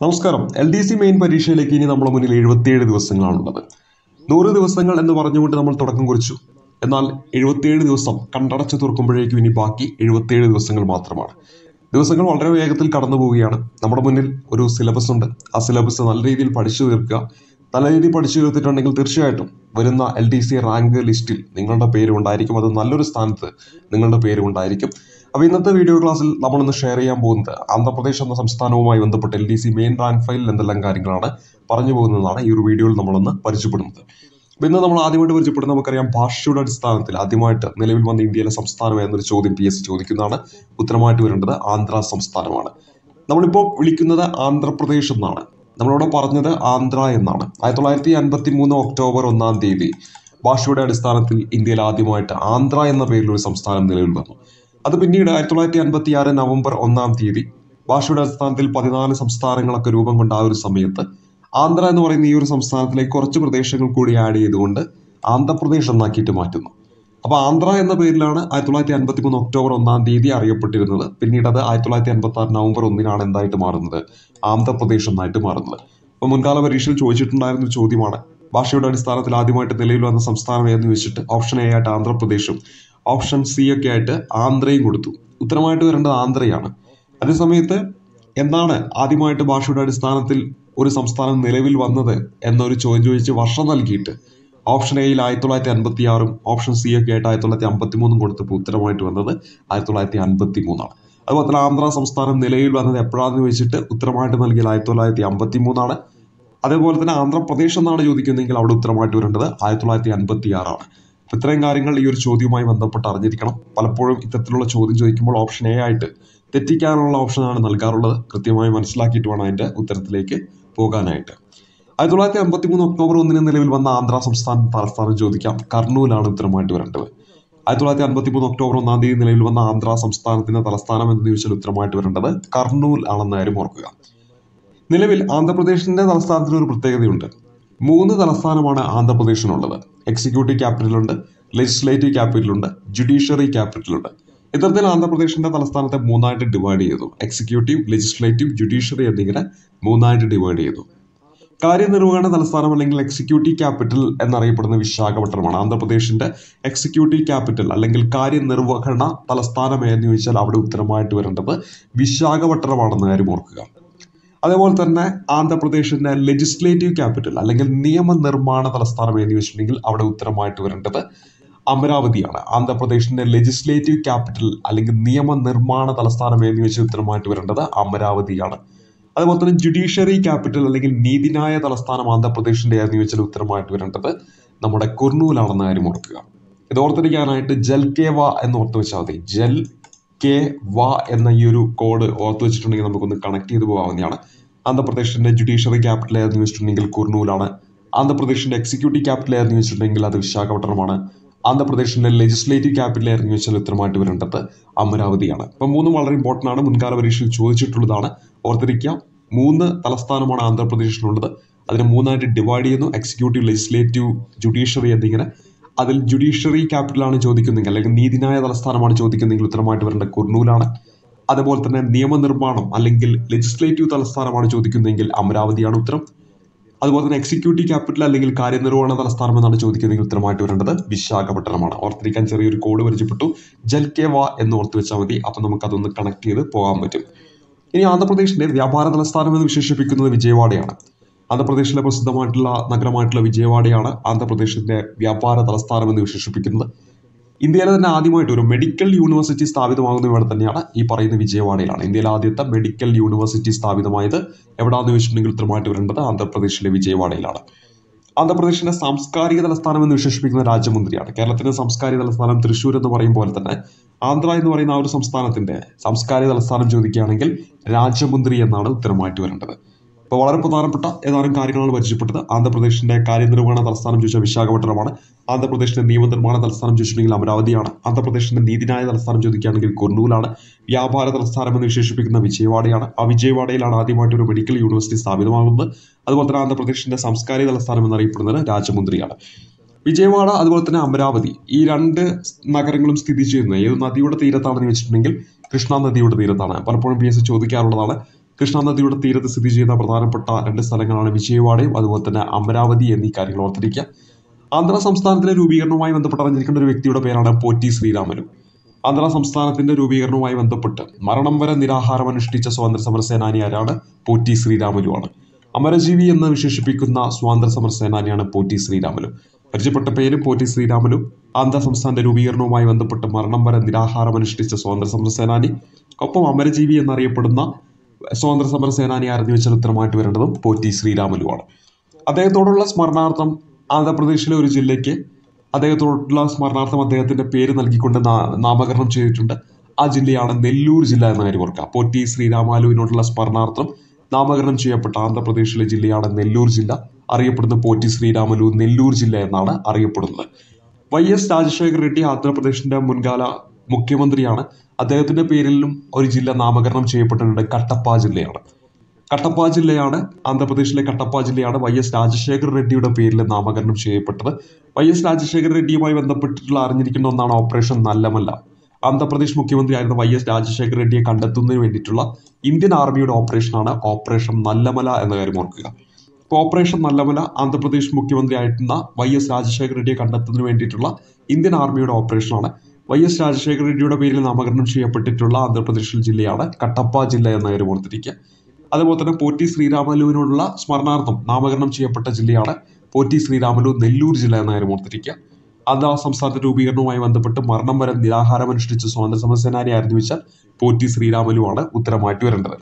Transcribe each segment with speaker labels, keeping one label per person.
Speaker 1: നമസ്കാരം L D C main പരീക്ഷയിലേക്ക് ഇനി നമ്മുടെ മുന്നിൽ എഴുപത്തിയേഴ് ദിവസങ്ങളാണുള്ളത് നൂറ് ദിവസങ്ങൾ എന്ന് പറഞ്ഞുകൊണ്ട് നമ്മൾ തുടക്കം കുറിച്ചു എന്നാൽ എഴുപത്തിയേഴ് ദിവസം കണ്ടടച്ച് തുറക്കുമ്പോഴേക്കും ഇനി ബാക്കി എഴുപത്തിയേഴ് ദിവസങ്ങൾ മാത്രമാണ് ദിവസങ്ങൾ വളരെ വേഗത്തിൽ കടന്നു പോവുകയാണ് നമ്മുടെ മുന്നിൽ ഒരു സിലബസ് ഉണ്ട് ആ സിലബസ് നല്ല രീതിയിൽ പഠിച്ചു തീർക്കുക നല്ല രീതിയിൽ പഠിച്ചു തീർത്തിട്ടുണ്ടെങ്കിൽ തീർച്ചയായിട്ടും വരുന്ന എൽ ഡി സി റാങ്ക് ലിസ്റ്റിൽ നിങ്ങളുടെ പേരും ഉണ്ടായിരിക്കും അത് നല്ലൊരു സ്ഥാനത്ത് നിങ്ങളുടെ പേരും ഉണ്ടായിരിക്കും അപ്പോൾ ഇന്നത്തെ വീഡിയോ ക്ലാസ്സിൽ നമ്മളൊന്ന് ഷെയർ ചെയ്യാൻ പോകുന്നത് ആന്ധ്രാപ്രദേശ് എന്ന സംസ്ഥാനവുമായി ബന്ധപ്പെട്ട് L D C main rank ഫയലിൽ എന്തെല്ലാം കാര്യങ്ങളാണ് പറഞ്ഞു പോകുന്നതാണ് ഈ ഒരു വീഡിയോയിൽ നമ്മളൊന്ന് പരിചയപ്പെടുന്നത് അപ്പോൾ ഇന്ന് നമ്മൾ ആദ്യമായിട്ട് പരിചയപ്പെടുന്നത് നമുക്കറിയാം ഭാഷയുടെ അടിസ്ഥാനത്തിൽ ആദ്യമായിട്ട് നിലവിൽ വന്ന ഇന്ത്യയിലെ സംസ്ഥാനം എന്നൊരു ചോദ്യം പി എസ് സി ചോദിക്കുന്നതാണ് ഉത്തരമായിട്ട് വരേണ്ടത് ആന്ധ്ര സംസ്ഥാനമാണ് നമ്മളിപ്പോൾ വിളിക്കുന്നത് ആന്ധ്രാപ്രദേശ് എന്നാണ് നമ്മളിവിടെ പറഞ്ഞത് ആന്ധ്ര എന്നാണ് ആയിരത്തി തൊള്ളായിരത്തി അൻപത്തി മൂന്ന് ഒക്ടോബർ ഒന്നാം തീയതി ഭാഷയുടെ അടിസ്ഥാനത്തിൽ ഇന്ത്യയിൽ ആദ്യമായിട്ട് ആന്ധ്ര എന്ന പേരിൽ ഒരു സംസ്ഥാനം നിലവിൽ വന്നു അത് പിന്നീട് ആയിരത്തി തൊള്ളായിരത്തി അൻപത്തി ആറ് നവംബർ ഒന്നാം തീയതി ഭാഷയുടെ അടിസ്ഥാനത്തിൽ പതിനാല് സംസ്ഥാനങ്ങളൊക്കെ രൂപം കൊണ്ട ആ ഒരു സമയത്ത് ആന്ധ്ര എന്ന് പറയുന്ന ഈ ഒരു സംസ്ഥാനത്തിലേക്ക് കുറച്ച് പ്രദേശങ്ങൾ കൂടി ആഡ് ചെയ്തുകൊണ്ട് ആന്ധ്രാപ്രദേശ് എന്നാക്കിയിട്ട് മാറ്റുന്നു അപ്പോൾ ആന്ധ്ര എന്ന പേരിലാണ് ആയിരത്തി തൊള്ളായിരത്തി അൻപത്തി മൂന്ന് ഒക്ടോബർ ഒന്നാം തീയതി അറിയപ്പെട്ടിരുന്നത് പിന്നീട് അത് ആയിരത്തി തൊള്ളായിരത്തി അൻപത്തി ആറ് നവംബർ ഒന്നിനാണ് എന്തായിട്ട് മാറുന്നത് ആന്ധ്രാപ്രദേശ് എന്നായിട്ട് മാറുന്നത് അപ്പോൾ മുൻകാല പരീക്ഷയിൽ ചോദിച്ചിട്ടുണ്ടായിരുന്ന ഒരു ചോദ്യമാണ് ഭാഷയുടെ അടിസ്ഥാനത്തിൽ ആദ്യമായിട്ട് നിലവിൽ വന്ന സംസ്ഥാനം ഏതെന്ന് ചോദിച്ചിട്ട് ഓപ്ഷൻ എ ആയിട്ട് ആന്ധ്രാപ്രദേശും ഓപ്ഷൻ സി ഒക്കെ ആയിട്ട് ആന്ധ്രയും കൊടുത്തു ഉത്തരമായിട്ട് വരേണ്ടത് ആന്ധ്രയാണ് അതേസമയത്ത് എന്നാണ് ആദ്യമായിട്ട് ഭാഷയുടെ അടിസ്ഥാനത്തിൽ ഒരു സംസ്ഥാനം നിലവിൽ വന്നത് എന്നൊരു ചോദ്യം ചോദിച്ച് വർഷം നൽകിയിട്ട് ഓപ്ഷൻ എയിൽ ആയിരത്തി തൊള്ളായിരത്തി അൻപത്തി ആറും ഓപ്ഷൻ സി ഒക്കെ ആയിട്ട് ആയിരത്തി തൊള്ളായിരത്തി അമ്പത്തി മൂന്നും കൊടുത്തപ്പോൾ ഉത്തരമായിട്ട് വന്നത് ആയിരത്തി തൊള്ളായിരത്തി അൻപത്തി മൂന്നാണ് അതുപോലെ തന്നെ ആന്ധ്ര സംസ്ഥാനം നിലവിൽ വന്നത് എപ്പോഴാണെന്ന് ചോദിച്ചിട്ട് ഉത്തരമായിട്ട് നൽകിയത് ആയിരത്തി തൊള്ളായിരത്തി അമ്പത്തി മൂന്നാണ് അതേപോലെ തന്നെ ആന്ധ്രാപ്രദേശ് എന്നാണ് ചോദിക്കുന്നതെങ്കിൽ അവിടെ ഉത്തരമായിട്ട് വരേണ്ടത് ആയിരത്തി തൊള്ളായിരത്തി അൻപത്തി ആറാണ് അപ്പോൾ ഇത്രയും കാര്യങ്ങൾ ഈ ഒരു ചോദ്യവുമായി ബന്ധപ്പെട്ട് അറിഞ്ഞിരിക്കണം പലപ്പോഴും ഇത്തരത്തിലുള്ള ചോദ്യം ചോദിക്കുമ്പോൾ ഓപ്ഷൻ എ ആയിട്ട് തെറ്റിക്കാനുള്ള ഓപ്ഷനാണ് നൽകാറുള്ളത് കൃത്യമായി മനസ്സിലാക്കിയിട്ട് വേണം അതിൻ്റെ ഉത്തരത്തിലേക്ക് പോകാനായിട്ട് ആയിരത്തി തൊള്ളായിരത്തി അമ്പത്തി മൂന്ന് ഒക്ടോബർ ഒന്നിന് നിലവിൽ വന്ന ആന്ധ്ര സംസ്ഥാന തലസ്ഥാനം ചോദിക്കാം കർണൂലാണ് ഉത്തരമായിട്ട് വരേണ്ടത് ആയിരത്തി തൊള്ളായിരത്തി അമ്പത്തി മൂന്ന് ഒക്ടോബർ ഒന്നാം തീയതി നിലവിൽ വന്ന ആന്ധ്ര സംസ്ഥാനത്തിന്റെ തലസ്ഥാനം എന്ന് ചോദിച്ചാൽ ഉത്തരമായിട്ട് വരേണ്ടത് കർണൂൽ ആണെന്ന് കാര്യം ഓർക്കുക നിലവിൽ ആന്ധ്രാപ്രദേശിന്റെ തലസ്ഥാനത്തിന് ഒരു പ്രത്യേകതയുണ്ട് മൂന്ന് തലസ്ഥാനമാണ് ആന്ധ്രാപ്രദേശിനുള്ളത് എക്സിക്യൂട്ടീവ് ക്യാപിറ്റലുണ്ട് ലെജിസ്ലേറ്റീവ് ക്യാപിറ്റലുണ്ട് ജുഡീഷ്യറി ക്യാപിറ്റലുണ്ട് ഇത്തരത്തിൽ ആന്ധ്രാപ്രദേശിന്റെ തലസ്ഥാനത്തെ മൂന്നായിട്ട് ഡിവൈഡ് ചെയ്തു എക്സിക്യൂട്ടീവ് ലെജിസ്ലേറ്റീവ് ജുഡീഷ്യറി എന്നിങ്ങനെ മൂന്നായിട്ട് ഡിവൈഡ് ചെയ്തു കാര്യനിർവഹണ തലസ്ഥാനം അല്ലെങ്കിൽ എക്സിക്യൂട്ടീവ് ക്യാപിറ്റൽ എന്നറിയപ്പെടുന്ന വിശാഖപട്ടണമാണ് ആന്ധ്രാപ്രദേശിന്റെ എക്സിക്യൂട്ടീവ് ക്യാപിറ്റൽ അല്ലെങ്കിൽ കാര്യനിർവഹണ തലസ്ഥാനം എന്ന് ചോദിച്ചാൽ അവിടെ ഉത്തരമായിട്ട് വരേണ്ടത് വിശാഖപട്ടണമാണെന്ന കാര്യം ഓർക്കുക അതേപോലെ തന്നെ ആന്ധ്രാപ്രദേശിന്റെ ലെജിസ്ലേറ്റീവ് ക്യാപിറ്റൽ അല്ലെങ്കിൽ നിയമനിർമ്മാണ തലസ്ഥാനം എന്ന് ചോദിച്ചിട്ടുണ്ടെങ്കിൽ അവിടെ ഉത്തരമായിട്ട് വരേണ്ടത് അമരാവതിയാണ് ആന്ധ്രാപ്രദേശിന്റെ ലെജിസ്ലേറ്റീവ് ക്യാപിറ്റൽ അല്ലെങ്കിൽ നിയമനിർമ്മാണ തലസ്ഥാനം എന്ന് ചോദിച്ചാൽ ഉത്തരമായിട്ട് വരേണ്ടത് അമരാവതിയാണ് അതുപോലെ തന്നെ ജുഡീഷ്യറി ക്യാപിറ്റൽ അല്ലെങ്കിൽ നീതിന്യായ തലസ്ഥാനം ആന്ധ്രാപ്രദേശിന്റെ എന്ന് ചോദിച്ചാൽ ഉത്തരമായിട്ട് വരേണ്ടത് നമ്മുടെ കുർണൂലാണെന്ന കാര്യം ഓർക്കുക ഇത് ഓർത്തിരിക്കാനായിട്ട് ജൽ കെ വ എന്ന് ഓർത്ത് വെച്ചാൽ മതി ജൽ കെ വ എന്ന ഈ ഒരു കോഡ് ഓർത്ത് വെച്ചിട്ടുണ്ടെങ്കിൽ നമുക്കൊന്ന് കണക്ട് ചെയ്ത് പോകാവുന്നതാണ് ആന്ധ്രാപ്രദേശിന്റെ ജുഡീഷ്യറി ക്യാപിറ്റൽ ഏതെന്ന് ചോദിച്ചിട്ടുണ്ടെങ്കിൽ കുർണൂലാണ് ആന്ധ്രാപ്രദേശിന്റെ എക്സിക്യൂട്ടീവ് ക്യാപിറ്റൽ ഏതെന്ന് ചോദിച്ചിട്ടുണ്ടെങ്കിൽ അത് വിശാഖപട്ടണമാണ് ആന്ധ്രാപ്രദേശിന്റെ ലെജിസ്ലേറ്റീവ് ക്യാപിറ്റൽ ഏതെന്ന് ചോദിച്ചാൽ ഉത്തരമായിട്ട് വരേണ്ടത് അമരാവതിയാണ് അപ്പം മൂന്നും വളരെ ഇമ്പോർട്ടൻ്റ് ആണ് മുൻകാല പരീക്ഷയിൽ ചോദിച്ചിട്ടുള്ളതാണ് ഓർത്തിരിക്കുക മൂന്ന് തലസ്ഥാനമാണ് ആന്ധ്രാപ്രദേശിനുള്ളത് അതിനെ മൂന്നായിട്ട് ഡിവൈഡ് ചെയ്യുന്നു എക്സിക്യൂട്ടീവ് ലെജിസ്ലേറ്റീവ് ജുഡീഷ്യറി എന്നിങ്ങനെ അതിൽ ജുഡീഷ്യറി ക്യാപിറ്റലാണ് ചോദിക്കുന്നെങ്കിൽ അല്ലെങ്കിൽ നീതിന്യായ തലസ്ഥാനമാണ് ചോദിക്കുന്നെങ്കിൽ ഉത്തരമായിട്ട് വരേണ്ട കുർണൂലാണ് അതുപോലെ തന്നെ നിയമനിർമ്മാണം അല്ലെങ്കിൽ ലെജിസ്ലേറ്റീവ് തലസ്ഥാനമാണ് ചോദിക്കുന്നതെങ്കിൽ അമരാവതിയാണ് ഉത്തരം അതുപോലെ തന്നെ എക്സിക്യൂട്ടീവ് ക്യാപിറ്റൽ അല്ലെങ്കിൽ കാര്യനിർവഹണ തലസ്ഥാനം എന്നാണ് ചോദിക്കുന്നതെങ്കിൽ ഉത്തരമായിട്ട് വരേണ്ടത് വിശാഖപട്ടണമാണ് ഓർത്തിരിക്കാൻ ചെറിയൊരു കോഡ് പരിചയപ്പെട്ടു ജൽ കെ വ എന്ന് ഓർത്ത് വെച്ചാൽ മതി അപ്പം നമുക്ക് അതൊന്ന് കണക്ട് ചെയ്ത് പോകാൻ പറ്റും ഇനി ആന്ധ്രാപ്രദേശിന്റെ വ്യാപാര തലസ്ഥാനം എന്ന് വിശേഷിപ്പിക്കുന്നത് വിജയവാഡയാണ് ആന്ധ്രാപ്രദേശിലെ പ്രസിദ്ധമായിട്ടുള്ള നഗരമായിട്ടുള്ള വിജയവാഡയാണ് ആന്ധ്രാപ്രദേശിന്റെ വ്യാപാര തലസ്ഥാനം എന്ന് വിശേഷിപ്പിക്കുന്നത് ഇന്ത്യയിലെ തന്നെ ആദ്യമായിട്ട് ഒരു മെഡിക്കൽ യൂണിവേഴ്സിറ്റി സ്ഥാപിതമാകുന്ന ഇവിടെ തന്നെയാണ് ഈ പറയുന്ന വിജയവാഡയിലാണ് ഇന്ത്യയിലെ ആദ്യത്തെ മെഡിക്കൽ യൂണിവേഴ്സിറ്റി സ്ഥാപിതമായത് എവിടെയാണെന്ന് ചോദിച്ചിട്ടുണ്ടെങ്കിൽ ഉത്തരമായിട്ട് വരേണ്ടത് ആന്ധ്രാപ്രദേശിലെ വിജയവാഡയിലാണ് ആന്ധ്രാപ്രദേശിന്റെ സാംസ്കാരിക തലസ്ഥാനം എന്ന് വിശേഷിപ്പിക്കുന്ന രാജമുന്ദ്രിയാണ് കേരളത്തിന്റെ സാംസ്കാരിക തലസ്ഥാനം തൃശ്ശൂർ എന്ന് പറയും പോലെ തന്നെ ആന്ധ്ര എന്ന് പറയുന്ന ആ ഒരു സംസ്ഥാനത്തിന്റെ സാംസ്കാരിക തലസ്ഥാനം ചോദിക്കുകയാണെങ്കിൽ രാജമുന്ദ്രി എന്നാണ് ഉത്തരമായിട്ട് വരേണ്ടത് അപ്പോൾ വളരെ പ്രധാനപ്പെട്ട ഏതാനും കാര്യങ്ങളാണ് പരിചയപ്പെട്ടത് ആന്ധ്രാപ്രദേശിന്റെ കാര്യനിർവഹണ തലസ്ഥാനം ചോദിച്ചാൽ വിശാഖപട്ടണമാണ് ആന്ധ്രാപ്രദേശിന്റെ നിയമനിർമ്മാണ തലസ്ഥാനം ചോദിച്ചിട്ടുണ്ടെങ്കിൽ അമരാവതിയാണ് ആന്ധ്രാപ്രദേശിന്റെ നീതിന്യായ തലസ്ഥാനം ചോദിക്കുകയാണെങ്കിൽ കുർണൂലാണ് വ്യാപാര തലസ്ഥാനം എന്ന് വിശേഷിപ്പിക്കുന്ന വിജയവാഡയാണ് ആ വിജയവാഡയിലാണ് ആദ്യമായിട്ട് ഒരു മെഡിക്കൽ യൂണിവേഴ്സിറ്റി സ്ഥാപിതമാകുന്നത് അതുപോലെ തന്നെ ആന്ധ്രാപ്രദേശിന്റെ സാംസ്കാരിക തലസ്ഥാനം എന്നറിയപ്പെടുന്നത് രാജമുന്ദ്രിയാണ് വിജയവാഡ അതുപോലെ തന്നെ അമരാവതി ഈ രണ്ട് നഗരങ്ങളും സ്ഥിതി ചെയ്യുന്നത് ഏത് നദിയുടെ തീരത്താണെന്ന് വെച്ചിട്ടുണ്ടെങ്കിൽ കൃഷ്ണ നദിയുടെ തീരത്താണ് പലപ്പോഴും പി എസ് സി ചോദിക്കാറുള്ളതാണ് കൃഷ്ണാനദിയുടെ തീരത്ത് സ്ഥിതി ചെയ്യുന്ന പ്രധാനപ്പെട്ട രണ്ട് സ്ഥലങ്ങളാണ് വിജയവാഡയും അതുപോലെ തന്നെ അമരാവതി എന്നീ കാര്യങ്ങൾ ഓർത്തിരിക്കുക ആന്ധ്ര സംസ്ഥാനത്തിലെ രൂപീകരണവുമായി ബന്ധപ്പെട്ട് അറിഞ്ഞിരിക്കേണ്ട ഒരു വ്യക്തിയുടെ പേരാണ് പോറ്റി ശ്രീരാമലു ആന്ധ്ര സംസ്ഥാനത്തിന്റെ രൂപീകരണവുമായി ബന്ധപ്പെട്ട് മരണം വരെ നിരാഹാരം അനുഷ്ഠിച്ച സ്വാതന്ത്ര്യ സമര സേനാനി ആരാണ് പോറ്റി ശ്രീരാമലു ആണ് അമരജീവി എന്ന് വിശേഷിപ്പിക്കുന്ന സ്വാതന്ത്ര്യ സമര സേനാനിയാണ് പോറ്റി ശ്രീരാമലു പരിചയപ്പെട്ട പേര് പോറ്റി ശ്രീരാമലു ആന്ധ്ര സംസ്ഥാനത്തെ രൂപീകരണവുമായി ബന്ധപ്പെട്ട് മരണം വരെ നിരാഹാരം അനുഷ്ഠിച്ച സ്വാതന്ത്ര്യ സമര സേനാനി ഒപ്പം അമരജീവി എന്നറിയപ്പെടുന്ന സ്വാതന്ത്ര്യ സമര സേനാനി ആരെന്ന് വെച്ചാൽ ഉത്തരമായിട്ട് വരേണ്ടതും പോറ്റി ശ്രീരാമലുവാണ് അദ്ദേഹത്തോടുള്ള സ്മരണാർത്ഥം ആന്ധ്രാപ്രദേശിലെ ഒരു ജില്ലയ്ക്ക് അദ്ദേഹത്തോടുള്ള സ്മരണാർത്ഥം അദ്ദേഹത്തിന്റെ പേര് നൽകിക്കൊണ്ട് നാ- നാമകരണം ചെയ്തിട്ടുണ്ട് ആ ജില്ലയാണ് നെല്ലൂർ ജില്ല എന്ന കാര്യം ഓർക്കുക പോറ്റി ശ്രീരാമാലുവിനോടുള്ള സ്മരണാർത്ഥം നാമകരണം ചെയ്യപ്പെട്ട ആന്ധ്രാപ്രദേശിലെ ജില്ലയാണ് നെല്ലൂർ ജില്ല അറിയപ്പെടുന്ന പോറ്റി ശ്രീരാമലു നെല്ലൂർ ജില്ല എന്നാണ് അറിയപ്പെടുന്നത് വൈ എസ് രാജശേഖർ റെഡ്ഡി ആന്ധ്രാപ്രദേശിന്റെ മുൻകാല മുഖ്യമന്ത്രിയാണ് അദ്ദേഹത്തിന്റെ പേരിലും ഒരു ജില്ല നാമകരണം ചെയ്യപ്പെട്ടിട്ടുണ്ട് കട്ടപ്പ ജില്ലയാണ് കട്ടപ്പ ജില്ലയാണ് ആന്ധ്രാപ്രദേശിലെ കട്ടപ്പ ജില്ലയാണ് വൈ എസ് രാജശേഖർ റെഡ്ഡിയുടെ പേരിൽ നാമകരണം ചെയ്യപ്പെട്ടത് വൈ എസ് രാജശേഖർ റെഡ്ഡിയുമായി ബന്ധപ്പെട്ടിട്ടുള്ള അറിഞ്ഞിരിക്കുന്ന ഒന്നാണ് ഓപ്പറേഷൻ നല്ലമല്ല ആന്ധ്രാപ്രദേശ് മുഖ്യമന്ത്രിയായിരുന്ന വൈ എസ് രാജശേഖർ റെഡ്ഡിയെ കണ്ടെത്തുന്നതിന് വേണ്ടിയിട്ടുള്ള ഇന്ത്യൻ ആർമിയുടെ ഓപ്പറേഷനാണ് ഓപ്പറേഷൻ നല്ലമല എന്ന കാര്യം ഓർക്കുക ഇപ്പോൾ ഓപ്പറേഷൻ നല്ലമല ആന്ധ്രാപ്രദേശ് മുഖ്യമന്ത്രിയായിരുന്ന വൈ എസ് രാജശേഖർ റെഡ്ഡിയെ കണ്ടെത്തുന്നതിന് വേണ്ടിയിട്ടുള്ള ഇന്ത്യൻ ആർമിയുടെ ഓപ്പറേഷനാണ് വൈ എസ് രാജശേഖർ റെഡ്ഡിയുടെ പേരിൽ നാമകരണം ചെയ്യപ്പെട്ടിട്ടുള്ള ആന്ധ്രാപ്രദേശിൽ ജില്ലയാണ് കട്ടപ്പ ജില്ല എന്ന കാര്യം ഓർത്തിരിക്കുക അതുപോലെ തന്നെ പോറ്റി ശ്രീരാമലുവിനോടുള്ള സ്മരണാർത്ഥം നാമകരണം ചെയ്യപ്പെട്ട ജില്ലയാണ് പോറ്റി ശ്രീരാമലു നെല്ലൂർ ജില്ല എന്ന കാര്യം ഓർത്തിരിക്കുക ആന്ധ്ര സംസ്ഥാനത്തെ രൂപീകരണവുമായി ബന്ധപ്പെട്ട് മരണം വരെ നിരാഹാരം അനുഷ്ഠിച്ച സ്വാതന്ത്ര്യ സമര സേനാനി ആരെന്ന് വെച്ചാൽ പോറ്റി ശ്രീരാമലുവാണ് ഉത്തരമായിട്ട് വരേണ്ടത്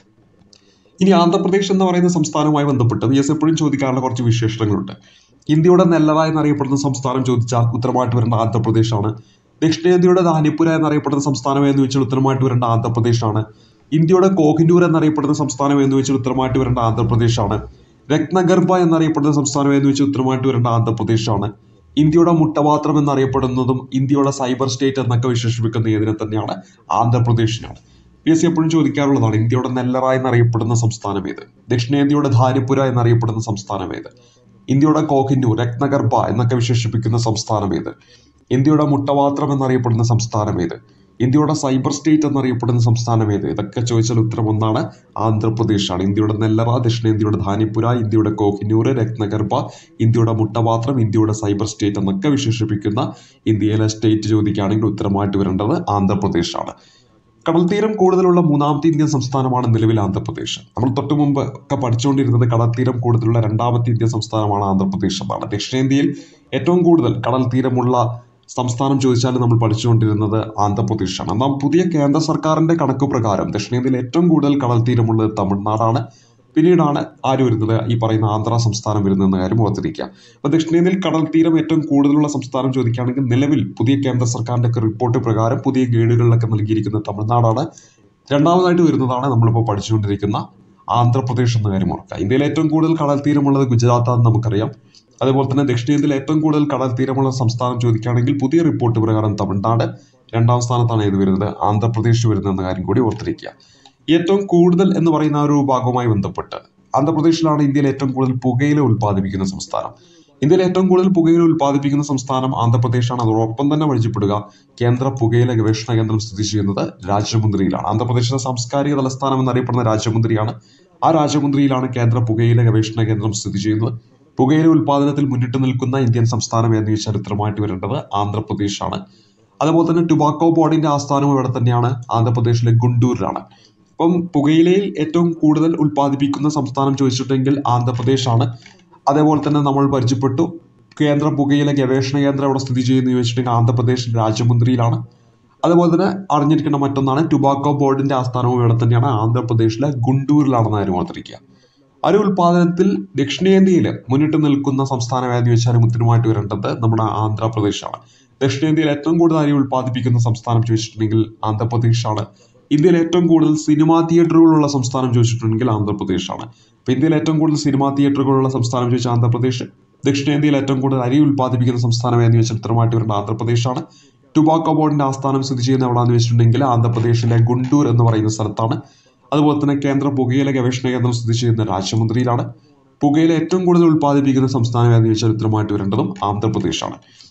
Speaker 1: ഇനി ആന്ധ്രാപ്രദേശ് എന്ന് പറയുന്ന സംസ്ഥാനവുമായി ബന്ധപ്പെട്ട് വി എസ് എപ്പോഴും ചോദിക്കാറുള്ള കുറച്ച് വിശേഷണങ്ങളുണ്ട് ഇന്ത്യയുടെ നെല്ലറ എന്നറിയപ്പെടുന്ന സംസ്ഥാനം ചോദിച്ചാൽ ഉത്തരമായിട്ട് വരേണ്ട ആന്ധ്രാപ്രദേശാണ് ദക്ഷിണേന്ത്യയുടെ ധാന്യപുര എന്നറിയപ്പെടുന്ന സംസ്ഥാനം എന്ന് വെച്ചാൽ ഉത്തരമായിട്ട് വരേണ്ട ആന്ധ്രാപ്രദേശാണ് ഇന്ത്യയുടെ കോഹിനൂർ എന്നറിയപ്പെടുന്ന സംസ്ഥാനം എന്ന് വെച്ചാൽ ഉത്തരമായിട്ട് വരേണ്ട ആന്ധ്രാപ്രദേശാണ് രത്നഗർഭ എന്നറിയപ്പെടുന്ന സംസ്ഥാനം എന്ന് വെച്ചാൽ ഉത്തരമായിട്ട് വരേണ്ട ആന്ധ്രാപ്രദേശാണ് ഇന്ത്യയുടെ മുട്ടപാത്രം എന്നറിയപ്പെടുന്നതും ഇന്ത്യയുടെ സൈബർ സ്റ്റേറ്റ് എന്നൊക്കെ വിശേഷിപ്പിക്കുന്ന ഏതിനെ തന്നെയാണ് ആന്ധ്രാപ്രദേശിനാണ് പി എസ് സി എപ്പോഴും ചോദിക്കാറുള്ളതാണ് ഇന്ത്യയുടെ നെല്ലറ എന്നറിയപ്പെടുന്ന സംസ്ഥാനം ഏത് ദക്ഷിണേന്ത്യയുടെ ധാരിപുര എന്നറിയപ്പെടുന്ന സംസ്ഥാനം ഏത് ഇന്ത്യയുടെ കോഹിന്ദു രത്നഗർഭ എന്നൊക്കെ വിശേഷിപ്പിക്കുന്ന സംസ്ഥാനം ഏത് ഇന്ത്യയുടെ മുട്ടപാത്രം എന്നറിയപ്പെടുന്ന സംസ്ഥാനം ഏത് ഇന്ത്യയുടെ സൈബർ സ്റ്റേറ്റ് എന്നറിയപ്പെടുന്ന സംസ്ഥാനം ഏത് ഇതൊക്കെ ചോദിച്ചാൽ ഉത്തരം ഒന്നാണ് ആന്ധ്രാപ്രദേശാണ് ഇന്ത്യയുടെ നെല്ലറ ദക്ഷിണേന്ത്യയുടെ ധാനിപുര ഇന്ത്യയുടെ കോഹിനൂർ രത്നഗർഭ ഇന്ത്യയുടെ മുട്ടപാത്രം ഇന്ത്യയുടെ സൈബർ സ്റ്റേറ്റ് എന്നൊക്കെ വിശേഷിപ്പിക്കുന്ന ഇന്ത്യയിലെ സ്റ്റേറ്റ് ചോദിക്കുകയാണെങ്കിൽ ഉത്തരമായിട്ട് വരേണ്ടത് ആന്ധ്രാപ്രദേശാണ് കടൽത്തീരം കൂടുതലുള്ള മൂന്നാമത്തെ ഇന്ത്യൻ സംസ്ഥാനമാണ് നിലവിൽ ആന്ധ്രാപ്രദേശ് നമ്മൾ തൊട്ടു മുമ്പ് ഒക്കെ പഠിച്ചുകൊണ്ടിരുന്നത് കടൽത്തീരം കൂടുതലുള്ള രണ്ടാമത്തെ ഇന്ത്യൻ സംസ്ഥാനമാണ് ആന്ധ്രാപ്രദേശ് എന്നാണ് ദക്ഷിണേന്ത്യയിൽ ഏറ്റവും കൂടുതൽ കടൽ തീരമുള്ള സംസ്ഥാനം ചോദിച്ചാൽ നമ്മൾ പഠിച്ചുകൊണ്ടിരുന്നത് ആന്ധ്രാപ്രദേശാണ് എന്നാൽ പുതിയ കേന്ദ്ര സർക്കാരിന്റെ കണക്ക് പ്രകാരം ദക്ഷിണേന്ത്യയിൽ ഏറ്റവും കൂടുതൽ കടൽ തീരമുള്ളത് തമിഴ്നാടാണ് പിന്നീടാണ് ആര് വരുന്നത് ഈ പറയുന്ന ആന്ധ്ര സംസ്ഥാനം വരുന്നതെന്ന കാര്യം ഓർത്തിരിക്കുക അപ്പോൾ ദക്ഷിണേന്ത്യയിൽ കടൽ തീരം ഏറ്റവും കൂടുതലുള്ള സംസ്ഥാനം ചോദിക്കുകയാണെങ്കിൽ നിലവിൽ പുതിയ കേന്ദ്ര സർക്കാരിന്റെ ഒക്കെ റിപ്പോർട്ട് പ്രകാരം പുതിയ ഗൈഡുകളിലൊക്കെ നൽകിയിരിക്കുന്നത് തമിഴ്നാടാണ് രണ്ടാമതായിട്ട് വരുന്നതാണ് നമ്മളിപ്പോൾ പഠിച്ചുകൊണ്ടിരിക്കുന്ന ആന്ധ്രാപ്രദേശ് എന്ന കാര്യം ഓർക്കുക ഇന്ത്യയിൽ ഏറ്റവും കൂടുതൽ കടൽ തീരമുള്ളത് ഗുജറാത്താണെന്ന് നമുക്കറിയാം അതുപോലെ തന്നെ ദക്ഷിണേന്ത്യയിൽ ഏറ്റവും കൂടുതൽ കടൽ തീരമുള്ള സംസ്ഥാനം ചോദിക്കുകയാണെങ്കിൽ പുതിയ റിപ്പോർട്ട് പ്രകാരം തമിഴ്നാട് രണ്ടാം സ്ഥാനത്താണ് ഏത് വരുന്നത് ആന്ധ്രാപ്രദേശ് വരുന്നത് എന്ന കാര്യം കൂടി ഓർത്തിരിക്കുക ഏറ്റവും കൂടുതൽ എന്ന് പറയുന്ന ആ ഒരു ഭാഗവുമായി ബന്ധപ്പെട്ട് ആന്ധ്രാപ്രദേശിലാണ് ഇന്ത്യയിൽ ഏറ്റവും കൂടുതൽ പുകയില ഉൽപ്പാദിപ്പിക്കുന്ന സംസ്ഥാനം ഇന്ത്യയിൽ ഏറ്റവും കൂടുതൽ പുകയില ഉൽപ്പാദിപ്പിക്കുന്ന സംസ്ഥാനം ആന്ധ്രാപ്രദേശാണ് അതോടൊപ്പം തന്നെ വഴിച്ചിപ്പെടുക കേന്ദ്ര പുകയില ഗവേഷണ കേന്ദ്രം സ്ഥിതി ചെയ്യുന്നത് രാജമുന്ദ്രിയിലാണ് ആന്ധ്രാപ്രദേശിലെ സാംസ്കാരിക തലസ്ഥാനം എന്നറിയപ്പെടുന്ന രാജമുന്ദ്രിയാണ് ആ രാജമുന്ദ്രിയിലാണ് കേന്ദ്ര പുകയില ഗവേഷണ കേന്ദ്രം സ്ഥിതി ചെയ്യുന്നത് പുകയില ഉൽപ്പാദനത്തിൽ മുന്നിട്ട് നിൽക്കുന്ന ഇന്ത്യൻ സംസ്ഥാനം എന്ന് ചോദിച്ചാൽ ഉത്തരമായിട്ട് വരേണ്ടത് ആന്ധ്രാപ്രദേശാണ് അതുപോലെ തന്നെ ടുബാക്കോ ബോർഡിന്റെ ആസ്ഥാനം ഇവിടെ തന്നെയാണ് ആന്ധ്രാപ്രദേശിലെ ഗുണ്ടൂരിലാണ് അപ്പം പുകയിലയിൽ ഏറ്റവും കൂടുതൽ ഉൽപ്പാദിപ്പിക്കുന്ന സംസ്ഥാനം ചോദിച്ചിട്ടുണ്ടെങ്കിൽ ആന്ധ്രാപ്രദേശാണ് അതേപോലെ തന്നെ നമ്മൾ പരിചയപ്പെട്ടു കേന്ദ്ര പുകയില ഗവേഷണ കേന്ദ്രം അവിടെ സ്ഥിതി ചെയ്യുന്നു ചോദിച്ചിട്ടുണ്ടെങ്കിൽ ആന്ധ്രാപ്രദേശ് രാജമുന്ദ്രിയിലാണ് അതുപോലെ തന്നെ അറിഞ്ഞിരിക്കേണ്ട മറ്റൊന്നാണ് ടുബാക്കോ ബോർഡിന്റെ ആസ്ഥാനവും ഇവിടെ തന്നെയാണ് ആന്ധ്രാപ്രദേശിലെ ഗുണ്ടൂരിലാണെന്ന് കാര്യം ഓർത്തിരിക്കുക അരി ഉൽപാദനത്തിൽ ദക്ഷിണേന്ത്യയിൽ മുന്നിട്ട് നിൽക്കുന്ന സംസ്ഥാനം ഏതെന്ന് ചോദിച്ചാൽ ഉത്തരമായിട്ട് വരേണ്ടത് നമ്മുടെ ആന്ധ്രാപ്രദേശാണ് ദക്ഷിണേന്ത്യയിൽ ഏറ്റവും കൂടുതൽ അരി ഉൽപ്പാദിപ്പിക്കുന്ന സംസ്ഥാനം ചോദിച്ചിട്ടുണ്ടെങ്കിൽ ആന്ധ്രാപ്രദേശാണ് ഇന്ത്യയിൽ ഏറ്റവും കൂടുതൽ സിനിമാ തിയേറ്ററുകളുള്ള സംസ്ഥാനം ചോദിച്ചിട്ടുണ്ടെങ്കിൽ ആന്ധ്രാപ്രദേശാണ് അപ്പോൾ ഇന്ത്യയിൽ ഏറ്റവും കൂടുതൽ സിനിമാ തിയേറ്ററുകളുള്ള സംസ്ഥാനം ചോദിച്ചാൽ ആന്ധ്രാപ്രദേശ് ദക്ഷിണേന്ത്യയിൽ ഏറ്റവും കൂടുതൽ അരി ഉൽപ്പാദിപ്പിക്കുന്ന സംസ്ഥാനം ഏതെന്ന് ചോദിച്ചാൽ ഉത്തരമായിട്ട് വരേണ്ട ആന്ധ്രാപ്രദേശാണ് ടുബാക്കോ ബോർഡിന്റെ ആസ്ഥാനം സ്ഥിതി ചെയ്യുന്ന എവിടെയാണെന്ന് വെച്ചിട്ടുണ്ടെങ്കിൽ ആന്ധ്രാപ്രദേശിലെ ഗുണ്ടൂർ എന്ന് പറയുന്ന സ്ഥലത്താണ് അതുപോലെ തന്നെ കേന്ദ്ര പുകയില ഗവേഷണ കേന്ദ്രം സ്ഥിതി ചെയ്യുന്ന രാജമുന്ദ്രിയിലാണ് പുകയില ഏറ്റവും കൂടുതൽ ഉൽപ്പാദിപ്പിക്കുന്ന സംസ്ഥാനം ഏതെന്ന് ചോദിച്ചാൽ ഉത്തരമായിട്ട് വരേണ്ടതും ആന്ധ്രാപ്രദേശാണ്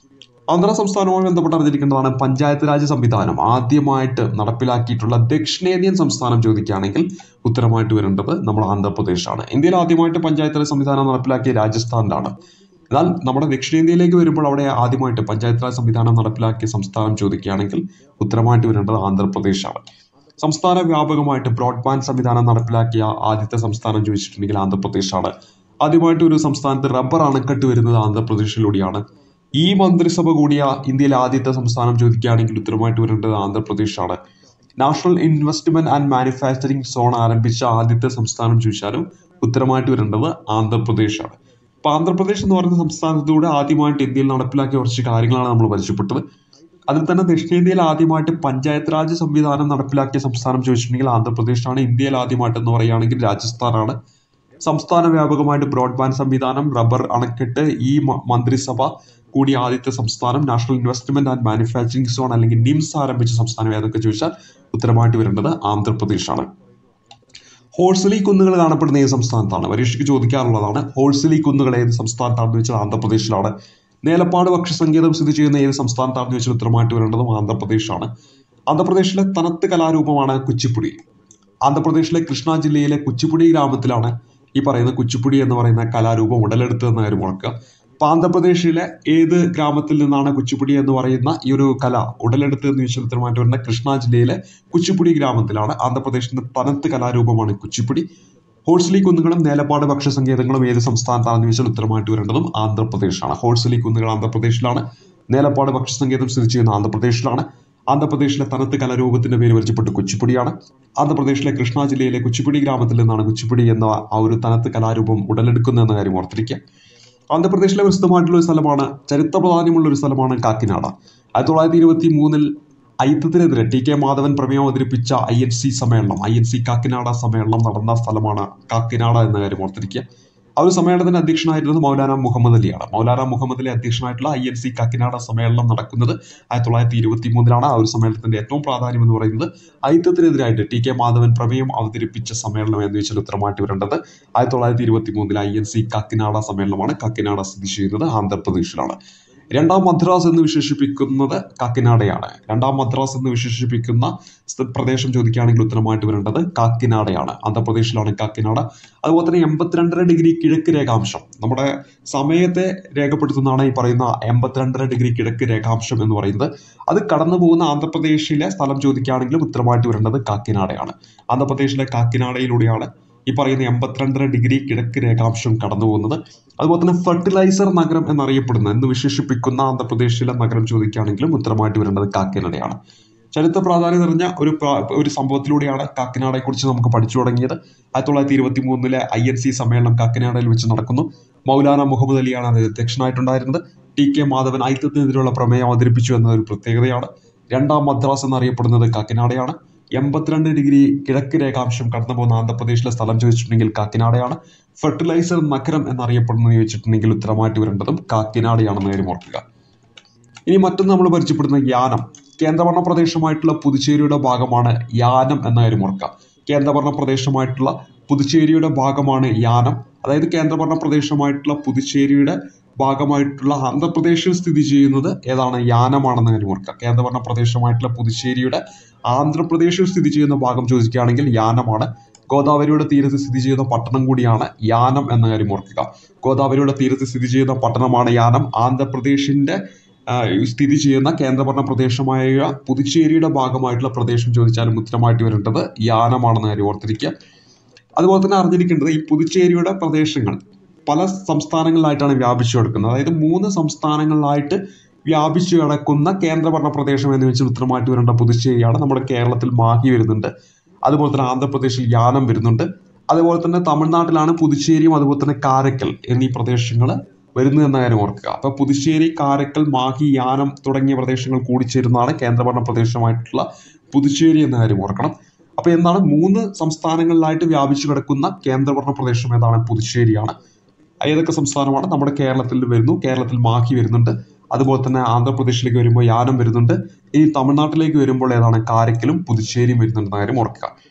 Speaker 1: ആന്ധ്ര സംസ്ഥാനവുമായി ബന്ധപ്പെട്ട് അറിഞ്ഞിരിക്കേണ്ടതാണ് പഞ്ചായത്ത് രാജ് സംവിധാനം ആദ്യമായിട്ട് നടപ്പിലാക്കിയിട്ടുള്ള ദക്ഷിണേന്ത്യൻ സംസ്ഥാനം ചോദിക്കുകയാണെങ്കിൽ ഉത്തരമായിട്ട് വരേണ്ടത് നമ്മൾ ആന്ധ്രാപ്രദേശാണ് ഇന്ത്യയിൽ ആദ്യമായിട്ട് പഞ്ചായത്ത് രാജ് സംവിധാനം നടപ്പിലാക്കിയ രാജസ്ഥാനിലാണ് എന്നാൽ നമ്മുടെ ദക്ഷിണേന്ത്യയിലേക്ക് വരുമ്പോൾ അവിടെ ആദ്യമായിട്ട് പഞ്ചായത്ത് രാജ് സംവിധാനം നടപ്പിലാക്കിയ സംസ്ഥാനം ചോദിക്കുകയാണെങ്കിൽ ഉത്തരമായിട്ട് വരേണ്ടത് ആന്ധ്രാപ്രദേശാണ് സംസ്ഥാന വ്യാപകമായിട്ട് ബ്രോഡ്ബാൻഡ് സംവിധാനം നടപ്പിലാക്കിയ ആദ്യത്തെ സംസ്ഥാനം ചോദിച്ചിട്ടുണ്ടെങ്കിൽ ആന്ധ്രാപ്രദേശാണ് ആദ്യമായിട്ട് ഒരു സംസ്ഥാനത്ത് റബ്ബർ അണക്കെട്ട് വരുന്നത് ആന്ധ്രാപ്രദേശിലൂടെയാണ് ഈ മന്ത്രിസഭ കൂടിയ ഇന്ത്യയിലെ ആദ്യത്തെ സംസ്ഥാനം ചോദിക്കുകയാണെങ്കിൽ ഉത്തരമായിട്ട് വരേണ്ടത് ആന്ധ്രാപ്രദേശാണ് national investment and manufacturing zone ആരംഭിച്ച ആദ്യത്തെ സംസ്ഥാനം ചോദിച്ചാലും ഉത്തരമായിട്ട് വരേണ്ടത് ആന്ധ്രാപ്രദേശാണ് അപ്പൊ ആന്ധ്രാപ്രദേശ് എന്ന് പറയുന്ന സംസ്ഥാനത്തൂടെ ആദ്യമായിട്ട് ഇന്ത്യയിൽ നടപ്പിലാക്കിയ കുറച്ച് കാര്യങ്ങളാണ് നമ്മൾ പരിചയപ്പെട്ടത് അതിൽ തന്നെ ദക്ഷിണേന്ത്യയിൽ ആദ്യമായിട്ട് പഞ്ചായത്ത് രാജ് സംവിധാനം നടപ്പിലാക്കിയ സംസ്ഥാനം ചോദിച്ചിട്ടുണ്ടെങ്കിൽ ആന്ധ്രാപ്രദേശാണ് ഇന്ത്യയിൽ ആദ്യമായിട്ട് എന്ന് പറയുകയാണെങ്കിൽ രാജസ്ഥാനാണ് സംസ്ഥാന വ്യാപകമായിട്ട് ബ്രോഡ്ബാൻഡ് സംവിധാനം റബ്ബർ അണക്കെട്ട് ഈ മ- മന്ത്രിസഭ കൂടി ആദ്യത്തെ സംസ്ഥാനം national investment and manufacturing zone അല്ലെങ്കിൽ നിംസ് ആരംഭിച്ച സംസ്ഥാനം ഏതൊക്കെ ചോദിച്ചാൽ ഉത്തരമായിട്ട് വരേണ്ടത് ആന്ധ്രാപ്രദേശാണ് ഹോഴ്സലി കുന്നുകൾ കാണപ്പെടുന്ന ഏത് സംസ്ഥാനത്താണ് പരീക്ഷയ്ക്ക് ചോദിക്കാറുള്ളതാണ് ഹോഴ്സലി കുന്നുകൾ ഏത് സംസ്ഥാനത്താണെന്ന് വെച്ചാൽ ആന്ധ്രാപ്രദേശിലാണ് നേലപ്പാട് പക്ഷിസങ്കേതം സ്ഥിതി ചെയ്യുന്ന ഏത് സംസ്ഥാനത്താണെന്ന് വെച്ചാൽ ഉത്തരമായിട്ട് വരേണ്ടതും ആന്ധ്രാപ്രദേശാണ് ആന്ധ്രാപ്രദേശിലെ തനത്ത് കലാരൂപമാണ് കുച്ചിപ്പുടി ആന്ധ്രാപ്രദേശിലെ കൃഷ്ണ ജില്ലയിലെ കുച്ചിപ്പുടി ഗ്രാമത്തിലാണ് ഈ പറയുന്ന കുച്ചിപ്പുടി എന്ന് പറയുന്ന കലാരൂപം ഉടലെടുത്തതെന്ന കാര്യം ഓർക്കുക അപ്പൊ ആന്ധ്രാപ്രദേശിലെ ഏത് ഗ്രാമത്തിൽ നിന്നാണ് കുച്ചിപ്പുടി എന്ന് പറയുന്ന ഈ ഒരു കല ഉടലെടുത്തതെന്ന് ചോദിച്ചാൽ ഉത്തരമായിട്ട് വരുന്ന കൃഷ്ണ ജില്ലയിലെ കുച്ചിപ്പുടി ഗ്രാമത്തിലാണ് ആന്ധ്രാപ്രദേശിന്റെ തനത്ത് കലാരൂപമാണ് കുച്ചിപ്പുടി ഹോഴ്സലി കുന്നുകളും നേലപ്പാട് ഭക്ഷ്യസങ്കേതങ്ങളും ഏത് സംസ്ഥാനത്താണെന്ന് ചോദിച്ചാൽ ഉത്തരമായിട്ട് വരേണ്ടതും ആന്ധ്രാപ്രദേശാണ് ഹോഴ്സലി കുന്നുകൾ ആന്ധ്രാപ്രദേശിലാണ് നേലപ്പാട് ഭക്ഷ്യസങ്കേതം സ്ഥിതി ചെയ്യുന്ന ആന്ധ്രാപ്രദേശിലാണ് ആന്ധ്രാപ്രദേശിലെ തനത്ത് കലാരൂപത്തിന്റെ പേര് പരിചയപ്പെട്ട് കുച്ചിപ്പുടിയാണ് ആന്ധ്രാപ്രദേശിലെ കൃഷ്ണ ജില്ലയിലെ കുച്ചിപ്പുടി ഗ്രാമത്തിൽ നിന്നാണ് കുച്ചിപ്പുടി എന്ന ആ ഒരു തനത്ത് കലാരൂപം ഉടലെടുക്കുന്നതെന്ന കാര്യം ഓർത്തിരിക്കുക ആന്ധ്രാപ്രദേശിലെ പ്രസിദ്ധമായിട്ടുള്ള ഒരു സ്ഥലമാണ് ചരിത്ര പ്രാധാന്യമുള്ള ഒരു സ്ഥലമാണ് കാക്കിനാട ആയിരത്തി തൊള്ളായിരത്തി ഇരുപത്തി മൂന്നിൽ ഐത്തത്തിനെതിരെ ടി കെ മാധവൻ പ്രമേയം അവതരിപ്പിച്ച ഐ എൻ സി സമ്മേളനം ഐ എൻ സി കാക്കിനാട സമ്മേളനം നടന്ന സ്ഥലമാണ് കാക്കിനാട എന്ന കാര്യം ഓർത്തിരിക്കുക ആ ഒരു സമ്മേളനത്തിന്റെ അധ്യക്ഷനായിരുന്നത് മൗലാന മുഹമ്മദ് അലിയാണ് മൗലാന മുഹമ്മദ് അലി അധ്യക്ഷനായിട്ടുള്ള ഐ എൻ സി കാക്കിനാട സമ്മേളനം നടക്കുന്നത് ആയിരത്തി തൊള്ളായിരത്തി ഇരുപത്തി മൂന്നിലാണ് ആ ഒരു സമ്മേളനത്തിന്റെ ഏറ്റവും പ്രാധാന്യം എന്ന് പറയുന്നത് ഐത്തത്തിനെതിരായിട്ട് ടി കെ മാധവൻ പ്രമേയം അവതരിപ്പിച്ച സമ്മേളനം എന്ന് വെച്ചാൽ ഉത്തരമായിട്ട് വരേണ്ടത് ആയിരത്തി തൊള്ളായിരത്തി ഇരുപത്തി മൂന്നിലെ ഐ എൻ സി കാക്കിനാട സമ്മേളനമാണ് കാക്കിനാട സ്ഥിതി ചെയ്യുന്നത് ആന്ധ്രാപ്രദേശിലാണ് രണ്ടാം മദ്രാസ് എന്ന് വിശേഷിപ്പിക്കുന്നത് കാക്കിനാടയാണ് രണ്ടാം മദ്രാസ് എന്ന് വിശേഷിപ്പിക്കുന്ന സ്ഥ- പ്രദേശം ചോദിക്കുകയാണെങ്കിൽ ഉത്തരമായിട്ട് വരേണ്ടത് കാക്കിനാടയാണ് ആന്ധ്രാപ്രദേശിലാണ് കാക്കിനാട അതുപോലെ തന്നെ എൺപത്തിരണ്ടര ഡിഗ്രി കിഴക്ക് രേഖാംശം നമ്മുടെ സമയത്തെ രേഖപ്പെടുത്തുന്നതാണ് ഈ പറയുന്ന എൺപത്തിരണ്ടര ഡിഗ്രി കിഴക്ക് രേഖാംശം എന്ന് പറയുന്നത് അത് കടന്നു പോകുന്ന ആന്ധ്രാപ്രദേശിലെ സ്ഥലം ചോദിക്കുകയാണെങ്കിലും ഉത്തരമായിട്ട് വരേണ്ടത് കാക്കിനാടയാണ് ആന്ധ്രാപ്രദേശിലെ കാക്കിനാടയിലൂടെയാണ് ഈ പറയുന്ന എൺപത്തിരണ്ടര ഡിഗ്രി കിഴക്ക് രേഖാംശം കടന്നു പോകുന്നത് അതുപോലെ തന്നെ ഫെർട്ടിലൈസർ നഗരം എന്നറിയപ്പെടുന്ന എന്ന് വിശേഷിപ്പിക്കുന്ന ആന്ധ്രാപ്രദേശിലെ നഗരം ചോദിക്കുകയാണെങ്കിലും ഉത്തരമായിട്ട് വരേണ്ടത് കാക്കിനാടയാണ് ചരിത്ര പ്രാധാന്യം നിറഞ്ഞ ഒരു പ്ര- ഒരു സംഭവത്തിലൂടെയാണ് കാക്കിനാടയെ കുറിച്ച് നമുക്ക് പഠിച്ചു തുടങ്ങിയത് ആയിരത്തി തൊള്ളായിരത്തി ഇരുപത്തി മൂന്നിലെ ഐ എൻ സി സമ്മേളനം കാക്കിനാടയിൽ വെച്ച് നടക്കുന്നു മൗലാന മുഹമ്മദ് അലിയാണ് അതിൽ അധ്യക്ഷനായിട്ടുണ്ടായിരുന്നത് ടി കെ മാധവൻ ഐക്യത്തിനെതിരെയുള്ള പ്രമേയം അവതരിപ്പിച്ചു എന്ന ഒരു പ്രത്യേകതയാണ് രണ്ടാം മദ്രാസ് എന്നറിയപ്പെടുന്നത് കാക്കിനാടയാണ് എൺപത്തിരണ്ട് ഡിഗ്രി കിഴക്ക് രേഖാംശം കടന്നു പോകുന്ന ആന്ധ്രാപ്രദേശിലെ സ്ഥലം ചോദിച്ചിട്ടുണ്ടെങ്കിൽ കാക്കിനാടയാണ് ഫെർട്ടിലൈസർ നഗരം എന്നറിയപ്പെടുന്നത് ചോദിച്ചിട്ടുണ്ടെങ്കിൽ ഉത്തരമായിട്ട് വരേണ്ടതും കാക്കിനാടയാണെന്ന് കാര്യം ഓർക്കുക ഇനി മറ്റൊന്ന് നമ്മൾ പരിചയപ്പെടുന്ന യാനം കേന്ദ്രഭരണ പ്രദേശമായിട്ടുള്ള പുതുച്ചേരിയുടെ ഭാഗമാണ് യാനം എന്ന കാര്യം ഓർക്കുക കേന്ദ്രഭരണ പ്രദേശമായിട്ടുള്ള പുതുച്ചേരിയുടെ ഭാഗമാണ് യാനം അതായത് കേന്ദ്രഭരണ പ്രദേശമായിട്ടുള്ള പുതുച്ചേരിയുടെ ഭാഗമായിട്ടുള്ള ആന്ധ്രാപ്രദേശിൽ സ്ഥിതി ചെയ്യുന്നത് ഏതാണ് യാനമാണെന്ന കാര്യം ഓർക്കുക കേന്ദ്രഭരണ പ്രദേശമായിട്ടുള്ള പുതുച്ചേരിയുടെ ആന്ധ്രാപ്രദേശിൽ സ്ഥിതി ചെയ്യുന്ന ഭാഗം ചോദിക്കുകയാണെങ്കിൽ യാനമാണ് ഗോദാവരിയുടെ തീരത്ത് സ്ഥിതി ചെയ്യുന്ന പട്ടണം കൂടിയാണ് യാനം എന്ന കാര്യം ഓർക്കുക ഗോദാവരിയുടെ തീരത്ത് സ്ഥിതി ചെയ്യുന്ന പട്ടണമാണ് യാനം ആന്ധ്രാപ്രദേശിന്റെ ആ, സ്ഥിതി ചെയ്യുന്ന കേന്ദ്രഭരണ പ്രദേശമായ പുതുച്ചേരിയുടെ ഭാഗമായിട്ടുള്ള പ്രദേശം ചോദിച്ചാലും ഉത്തരമായിട്ട് വരേണ്ടത് യാനമാണെന്ന കാര്യം ഓർത്തിരിക്കുക അതുപോലെ തന്നെ അറിഞ്ഞിരിക്കേണ്ടത് ഈ പുതുച്ചേരിയുടെ പ്രദേശങ്ങൾ പല സംസ്ഥാനങ്ങളിലായിട്ടാണ് വ്യാപിച്ചു കിടക്കുന്നത് അതായത് മൂന്ന് സംസ്ഥാനങ്ങളിലായിട്ട് വ്യാപിച്ചു കിടക്കുന്ന കേന്ദ്രഭരണ പ്രദേശം എന്ന് വെച്ചാൽ ഉത്തരമായിട്ട് വരേണ്ട പുതുച്ചേരിയാണ് നമ്മുടെ കേരളത്തിൽ മാഹി വരുന്നുണ്ട് അതുപോലെ തന്നെ ആന്ധ്രാപ്രദേശിൽ യാനം വരുന്നുണ്ട് അതുപോലെ തന്നെ തമിഴ്നാട്ടിലാണ് പുതുച്ചേരിയും അതുപോലെ തന്നെ കാരക്കൽ എന്നീ പ്രദേശങ്ങൾ വരുന്നു എന്ന കാര്യം ഓർക്കുക അപ്പൊ പുതുച്ചേരി കാരക്കൽ മാഹി യാനം തുടങ്ങിയ പ്രദേശങ്ങൾ കൂടിച്ചേരുന്നതാണ് കേന്ദ്രഭരണ പ്രദേശമായിട്ടുള്ള പുതുച്ചേരി എന്ന കാര്യം ഓർക്കണം അപ്പൊ എന്താണ് മൂന്ന് സംസ്ഥാനങ്ങളിലായിട്ട് വ്യാപിച്ചു കിടക്കുന്ന കേന്ദ്രഭരണ പ്രദേശം ഏതാണ് പുതുച്ചേരിയാണ് ഏതൊക്കെ സംസ്ഥാനമാണ് നമ്മുടെ കേരളത്തിൽ വരുന്നു കേരളത്തിൽ മാഹി വരുന്നുണ്ട് അതുപോലെ തന്നെ ആന്ധ്രാപ്രദേശിലേക്ക് വരുമ്പോൾ യാനം വരുന്നുണ്ട് ഇനി തമിഴ്നാട്ടിലേക്ക് വരുമ്പോൾ ഏതാണ് കാരക്കലും പുതുച്ചേരിയും വരുന്നുണ്ടെന്ന കാര്യം ഓർക്കുക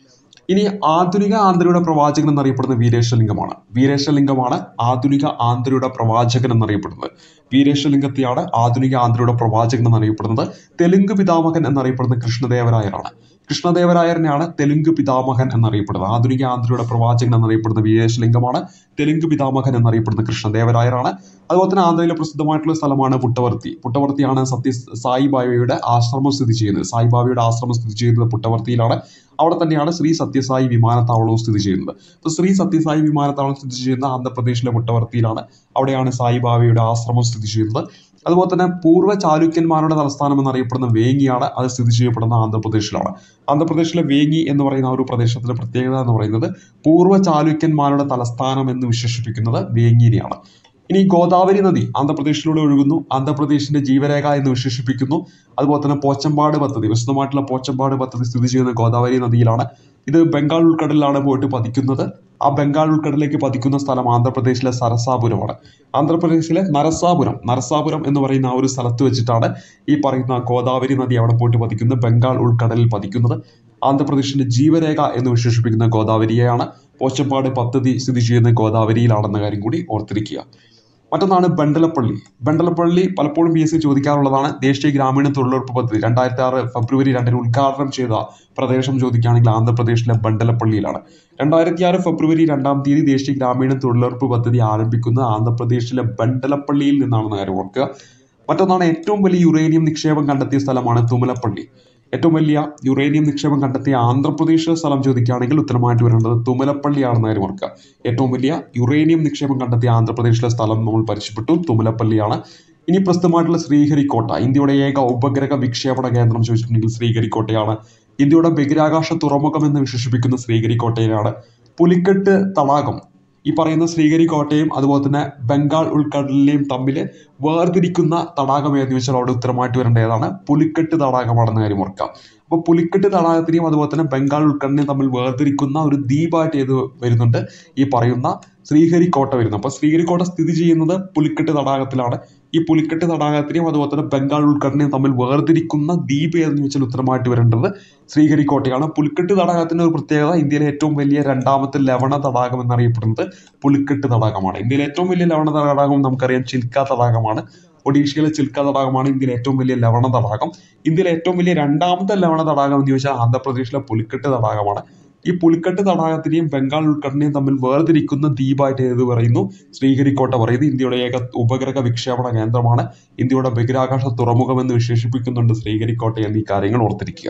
Speaker 1: ഇനി ആധുനിക ആന്ധ്രയുടെ പ്രവാചകൻ എന്നറിയപ്പെടുന്ന വീരേശലിംഗമാണ് വീരേശലിംഗമാണ് ആധുനിക ആന്ധ്രയുടെ പ്രവാചകൻ എന്നറിയപ്പെടുന്നത് വീരേശലിംഗത്തെയാണ് ആധുനിക ആന്ധ്രയുടെ പ്രവാചകൻ എന്നറിയപ്പെടുന്നത് തെലുങ്ക് പിതാമഹൻ എന്നറിയപ്പെടുന്ന കൃഷ്ണദേവരായരാണ് കൃഷ്ണദേവരായരനെയാണ് തെലുങ്ക് പിതാമഹൻ എന്നറിയപ്പെടുന്നത് ആധുനിക ആന്ധ്രയുടെ പ്രവാചകൻ എന്നറിയപ്പെടുന്ന വീരേശലിംഗമാണ് തെലുങ്ക് പിതാമഹൻ എന്നറിയപ്പെടുന്ന കൃഷ്ണദേവരായരാണ് അതുപോലെ തന്നെ ആന്ധ്രയിലെ പ്രസിദ്ധമായിട്ടുള്ള സ്ഥലമാണ് പുട്ടവർത്തി പുട്ടവർത്തിയാണ് സത്യ സായിബാബയുടെ ആശ്രമം സ്ഥിതി ചെയ്യുന്നത് സായിബാബയുടെ ആശ്രമം സ്ഥിതി ചെയ്യുന്നത് പുട്ടവർത്തിയിലാണ് അവിടെ തന്നെയാണ് ശ്രീ സത്യസായി വിമാനത്താവളവും സ്ഥിതി ചെയ്യുന്നത് അപ്പോൾ ശ്രീ സത്യസായി വിമാനത്താവളം സ്ഥിതി ചെയ്യുന്ന ആന്ധ്രാപ്രദേശിലെ പുട്ടവർത്തിയിലാണ് അവിടെയാണ് സായിബാബയുടെ ആശ്രമം സ്ഥിതി ചെയ്യുന്നത് അതുപോലെ തന്നെ പൂർവ്വ ചാലുക്യന്മാരുടെ തലസ്ഥാനം എന്നറിയപ്പെടുന്ന വേങ്ങിയാണ് അത് സ്ഥിതി ചെയ്യപ്പെടുന്ന ആന്ധ്രാപ്രദേശിലാണ് ആന്ധ്രാപ്രദേശിലെ വേങ്ങി എന്ന് പറയുന്ന ആ ഒരു പ്രദേശത്തിന്റെ പ്രത്യേകത എന്ന് പറയുന്നത് പൂർവ്വ ചാലുക്യന്മാരുടെ തലസ്ഥാനം എന്ന് വിശേഷിപ്പിക്കുന്നത് വേങ്ങിനെയാണ് ഇനി ഗോദാവരി നദി ആന്ധ്രാപ്രദേശിലൂടെ ഒഴുകുന്നു ആന്ധ്രാപ്രദേശിന്റെ ജീവരേഖ എന്ന് വിശേഷിപ്പിക്കുന്നു അതുപോലെ തന്നെ പോച്ചമ്പാട് പദ്ധതി വിശദമായിട്ടുള്ള പോച്ചമ്പാട് പദ്ധതി സ്ഥിതി ചെയ്യുന്ന ഗോദാവരി നദിയിലാണ് ഇത് ബംഗാൾ ഉൾക്കടലിലാണ് പോയിട്ട് പതിക്കുന്നത് ആ ബംഗാൾ ഉൾക്കടലിലേക്ക് പതിക്കുന്ന സ്ഥലം ആന്ധ്രാപ്രദേശിലെ സരസാപുരമാണ് ആന്ധ്രാപ്രദേശിലെ നരസാപുരം നരസാപുരം എന്ന് പറയുന്ന ആ ഒരു സ്ഥലത്ത് വെച്ചിട്ടാണ് ഈ പറയുന്ന ഗോദാവരി നദി അവിടെ പോയിട്ട് പതിക്കുന്നത് ബംഗാൾ ഉൾക്കടലിൽ പതിക്കുന്നത് ആന്ധ്രാപ്രദേശിന്റെ ജീവരേഖ എന്ന് വിശേഷിപ്പിക്കുന്ന ഗോദാവരിയെയാണ് പോച്ചപ്പാട് പദ്ധതി സ്ഥിതി ചെയ്യുന്ന ഗോദാവരിയിലാണെന്ന കാര്യം കൂടി ഓർത്തിരിക്കുക മറ്റൊന്നാണ് ബണ്ടലപ്പള്ളി ബണ്ടലപ്പള്ളി പലപ്പോഴും പി എസ് സി ചോദിക്കാറുള്ളതാണ് ദേശീയ ഗ്രാമീണ തൊഴിലുറപ്പ് പദ്ധതി രണ്ടായിരത്തി ആറ് ഫെബ്രുവരി രണ്ടിന് ഉദ്ഘാടനം ചെയ്ത പ്രദേശം ചോദിക്കുകയാണെങ്കിൽ ആന്ധ്രാപ്രദേശിലെ ബണ്ടലപ്പള്ളിയിലാണ് രണ്ടായിരത്തി ആറ് ഫെബ്രുവരി രണ്ടാം തീയതി ദേശീയ ഗ്രാമീണ തൊഴിലുറപ്പ് പദ്ധതി ആരംഭിക്കുന്നത് ആന്ധ്രാപ്രദേശിലെ ബണ്ടലപ്പള്ളിയിൽ നിന്നാണെന്ന് കാര്യം ഓർക്കുക മറ്റൊന്നാണ് ഏറ്റവും വലിയ യുറേനിയം നിക്ഷേപം കണ്ടെത്തിയ സ്ഥലമാണ് തുമലപ്പള്ളി ഏറ്റവും വലിയ യുറേനിയം നിക്ഷേപം കണ്ടെത്തിയ ആന്ധ്രാപ്രദേശിലെ സ്ഥലം ചോദിക്കുകയാണെങ്കിൽ ഉത്തരമായിട്ട് വരേണ്ടത് തുമലപ്പള്ളിയാണെന്ന് കാര്യം ഓർക്കുക ഏറ്റവും വലിയ യുറേനിയം നിക്ഷേപം കണ്ടെത്തിയ ആന്ധ്രാപ്രദേശിലെ സ്ഥലം നമ്മൾ പരിചയപ്പെട്ടു തുമലപ്പള്ളിയാണ് ഇനി പ്രസിദ്ധമായിട്ടുള്ള ശ്രീഹരിക്കോട്ട ഇന്ത്യയുടെ ഏക ഉപഗ്രഹ വിക്ഷേപണ കേന്ദ്രം ചോദിച്ചിട്ടുണ്ടെങ്കിൽ ശ്രീഹരിക്കോട്ടയാണ് ഇന്ത്യയുടെ ബഹിരാകാശ തുറമുഖം എന്ന് വിശേഷിപ്പിക്കുന്ന ശ്രീഹരിക്കോട്ടയിലാണ് പുലിക്കെട്ട് തടാകം ഈ പറയുന്ന ശ്രീഹരിക്കോട്ടയും അതുപോലെ തന്നെ ബംഗാൾ ഉൾക്കടലിനെയും തമ്മിൽ വേർതിരിക്കുന്ന തടാകം ഏതെന്ന് ചോദിച്ചാൽ അവിടെ ഉത്തരമായിട്ട് വരേണ്ട ഏതാണ് പുലിക്കെട്ട് തടാകമാണെന്ന കാര്യം ഓർക്കാം അപ്പോൾ പുലിക്കെട്ട് തടാകത്തിനെയും അതുപോലെ തന്നെ ബംഗാൾ ഉൾക്കടലിനെയും തമ്മിൽ വേർതിരിക്കുന്ന ഒരു ദ്വീപായിട്ട് ഏത് വരുന്നുണ്ട് ഈ പറയുന്ന ശ്രീഹരിക്കോട്ട വരുന്നു അപ്പോൾ ശ്രീഹരിക്കോട്ട സ്ഥിതി ചെയ്യുന്നത് പുലിക്കെട്ട് തടാകത്തിലാണ് ഈ പുലിക്കെട്ട് തടാകത്തിനെയും അതുപോലെ തന്നെ ബംഗാൾ ഉൾക്കടലിനെയും തമ്മിൽ വേർതിരിക്കുന്ന ദ്വീപ് ഏതെന്ന് ചോദിച്ചാൽ ഉത്തരമായിട്ട് വരേണ്ടത് ശ്രീഹരിക്കോട്ടയാണ് പുലിക്കെട്ട് തടാകത്തിന്റെ ഒരു പ്രത്യേകത ഇന്ത്യയിലെ ഏറ്റവും വലിയ രണ്ടാമത്തെ ലവണ തടാകം എന്നറിയപ്പെടുന്നത് പുലിക്കെട്ട് തടാകമാണ് ഇന്ത്യയിലെ ഏറ്റവും വലിയ ലവണ തടാകം നമുക്കറിയാം ചിൽക്ക തടാകമാണ് ഒഡീഷയിലെ ചിൽക്ക തടാകമാണ് ഇന്ത്യയിലെ ഏറ്റവും വലിയ ലവണ തടാകം ഇന്ത്യയിലെ ഏറ്റവും വലിയ രണ്ടാമത്തെ ലവണ തടാകം എന്ന് ചോദിച്ചാൽ ആന്ധ്രാപ്രദേശിലെ പുലിക്കെട്ട് തടാകമാണ് ഈ പുലിക്കെട്ട് തടാകത്തിനെയും ബംഗാൾ ഉൾക്കടലിനെയും തമ്മിൽ വേർതിരിക്കുന്ന ദ്വീപായിട്ട് ഏത് പറയുന്നു ശ്രീഹരിക്കോട്ട പറയുന്നത് ഇന്ത്യയുടെ ഏക ഉപഗ്രഹ വിക്ഷേപണ കേന്ദ്രമാണ് ഇന്ത്യയുടെ ബഹിരാകാശ തുറമുഖം എന്ന് വിശേഷിപ്പിക്കുന്നുണ്ട് ശ്രീഹരിക്കോട്ട എന്നീ കാര്യങ്ങൾ ഓർത്തിരിക്കുക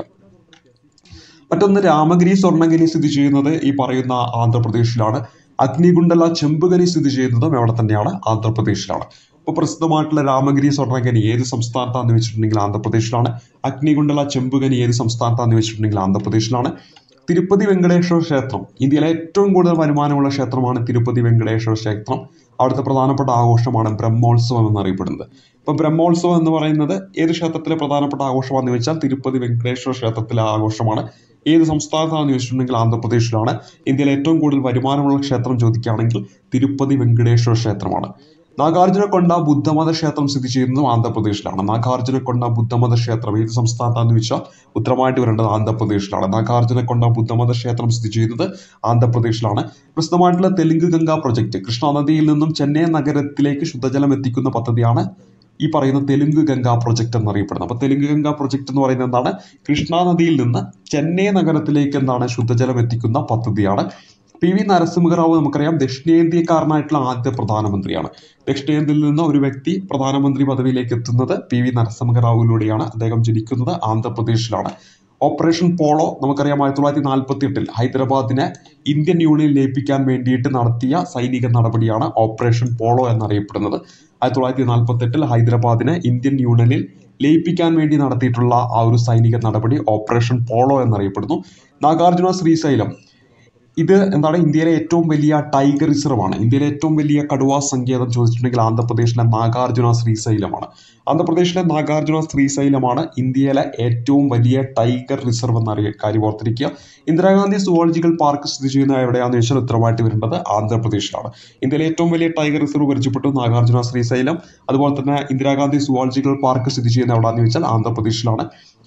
Speaker 1: മറ്റൊന്ന് രാമഗിരി സ്വർണ്ണഗിരി സ്ഥിതി ചെയ്യുന്നത് ഈ പറയുന്ന ആന്ധ്രാപ്രദേശിലാണ് അഗ്നികുണ്ടല ചെമ്പുകരി സ്ഥിതി ചെയ്യുന്നതും എവിടെ തന്നെയാണ് ആന്ധ്രാപ്രദേശിലാണ് ഇപ്പോൾ പ്രസിദ്ധമായിട്ടുള്ള രാമഗിരി സ്വർണ്ണഗനി ഏത് സംസ്ഥാനത്താന്ന് വെച്ചിട്ടുണ്ടെങ്കിൽ ആന്ധ്രാപ്രദേശിലാണ് അഗ്നികുണ്ടല ചെമ്പുകനി ഏത് സംസ്ഥാനത്താന്ന് വെച്ചിട്ടുണ്ടെങ്കിൽ ആന്ധ്രാപ്രദേശിലാണ് തിരുപ്പതി വെങ്കടേശ്വര ക്ഷേത്രം ഇന്ത്യയിലെ ഏറ്റവും കൂടുതൽ വരുമാനമുള്ള ക്ഷേത്രമാണ് തിരുപ്പതി വെങ്കടേശ്വര ക്ഷേത്രം അവിടുത്തെ പ്രധാനപ്പെട്ട ആഘോഷമാണ് ബ്രഹ്മോത്സവം എന്നറിയപ്പെടുന്നത് ഇപ്പോൾ ബ്രഹ്മോത്സവം എന്ന് പറയുന്നത് ഏത് ക്ഷേത്രത്തിലെ പ്രധാനപ്പെട്ട ആഘോഷമാണെന്ന് വെച്ചാൽ തിരുപ്പതി വെങ്കടേശ്വര ക്ഷേത്രത്തിലെ ആഘോഷമാണ് ഏത് സംസ്ഥാനത്താണെന്ന് ചോദിച്ചിട്ടുണ്ടെങ്കിൽ ആന്ധ്രാപ്രദേശിലാണ് ഇന്ത്യയിലെ ഏറ്റവും കൂടുതൽ വരുമാനമുള്ള ക്ഷേത്രം ചോദിക്കുകയാണെങ്കിൽ തിരുപ്പതി വെങ്കടേശ്വര ക്ഷേത്രമാണ് നാഗാർജുനക്കൊണ്ട ബുദ്ധമത ക്ഷേത്രം സ്ഥിതി ചെയ്യുന്നതും ആന്ധ്രാപ്രദേശിലാണ് നാഗാർജുനക്കൊണ്ട ബുദ്ധമത ക്ഷേത്രം ഏത് സംസ്ഥാനത്താണെന്ന് വെച്ചാൽ ഉത്തരമായിട്ട് വരേണ്ടത് ആന്ധ്രാപ്രദേശിലാണ് നാഗാർജുനക്കൊണ്ട ബുദ്ധമത ക്ഷേത്രം സ്ഥിതി ചെയ്യുന്നത് ആന്ധ്രാപ്രദേശിലാണ് പ്രസിദ്ധമായിട്ടുള്ള തെലുങ്ക് ഗംഗ പ്രൊജക്ട് കൃഷ്ണ നദിയിൽ നിന്നും ചെന്നൈ നഗരത്തിലേക്ക് ശുദ്ധജലം എത്തിക്കുന്ന പദ്ധതിയാണ് ഈ പറയുന്ന തെലുങ്ക് ഗംഗ പ്രൊജക്ട് എന്നറിയപ്പെടുന്നത് അപ്പോൾ തെലുങ്ക് ഗംഗ പ്രൊജക്ട് എന്ന് പറയുന്നത് എന്താണ് കൃഷ്ണ നദിയിൽ നിന്ന് ചെന്നൈ നഗരത്തിലേക്ക് എന്താണ് ശുദ്ധജലം എത്തിക്കുന്ന പദ്ധതിയാണ് പി വി നരസിംഹറാവു നമുക്കറിയാം ദക്ഷിണേന്ത്യക്കാരനായിട്ടുള്ള ആദ്യ പ്രധാനമന്ത്രിയാണ് ദക്ഷിണേന്ത്യയിൽ നിന്ന് ഒരു വ്യക്തി പ്രധാനമന്ത്രി പദവിയിലേക്ക് എത്തുന്നത് പി വി നരസിംഹറാവുവിലൂടെയാണ് അദ്ദേഹം ജനിക്കുന്നത് ആന്ധ്രാപ്രദേശിലാണ് ഓപ്പറേഷൻ പോളോ നമുക്കറിയാം ആയിരത്തി തൊള്ളായിരത്തി നാൽപ്പത്തി എട്ടിൽ ഹൈദരാബാദിനെ ഇന്ത്യൻ യൂണിയൻ ലയിപ്പിക്കാൻ വേണ്ടിയിട്ട് നടത്തിയ സൈനിക നടപടിയാണ് ഓപ്പറേഷൻ പോളോ എന്നറിയപ്പെടുന്നത് ആയിരത്തി തൊള്ളായിരത്തി നാൽപ്പത്തി എട്ടിൽ ഹൈദരാബാദിനെ ഇന്ത്യൻ യൂണിയനിൽ ലയിപ്പിക്കാൻ വേണ്ടി നടത്തിയിട്ടുള്ള ആ ഒരു സൈനിക നടപടി ഓപ്പറേഷൻ പോളോ എന്നറിയപ്പെടുന്നു നാഗാർജുന ശ്രീശൈലം ഇത് എന്താണ് ഇന്ത്യയിലെ ഏറ്റവും വലിയ ടൈഗർ റിസർവ് ആണ് ഇന്ത്യയിലെ ഏറ്റവും വലിയ കടുവാ സങ്കേതം ചോദിച്ചിട്ടുണ്ടെങ്കിൽ ആന്ധ്രാപ്രദേശിലെ നാഗാർജുന ശ്രീശൈലമാണ് ആന്ധ്രാപ്രദേശിലെ നാഗാർജുന ശ്രീശൈലമാണ് ഇന്ത്യയിലെ ഏറ്റവും വലിയ ടൈഗർ റിസർവ് എന്നറിയ കാര്യം ഓർത്തിരിക്കുക ഇന്ദിരാഗാന്ധി സുവോളജിക്കൽ പാർക്ക് സ്ഥിതി ചെയ്യുന്ന എവിടെയാണെന്ന് ചോദിച്ചാൽ ഉത്തരമായിട്ട് വരേണ്ടത് ആന്ധ്രാപ്രദേശിലാണ് ഇന്ത്യയിലെ ഏറ്റവും വലിയ ടൈഗർ റിസർവ് പരിചയപ്പെട്ടു നാഗാർജുന ശ്രീശൈലം അതുപോലെ തന്നെ ഇന്ദിരാഗാന്ധി സുവോളജിക്കൽ പാർക്ക് സ്ഥിതി ചെയ്യുന്ന എവിടെയാണെന്ന് ചോദിച്ചാൽ ആന്ധ്രാപ്രദേശിലാണ്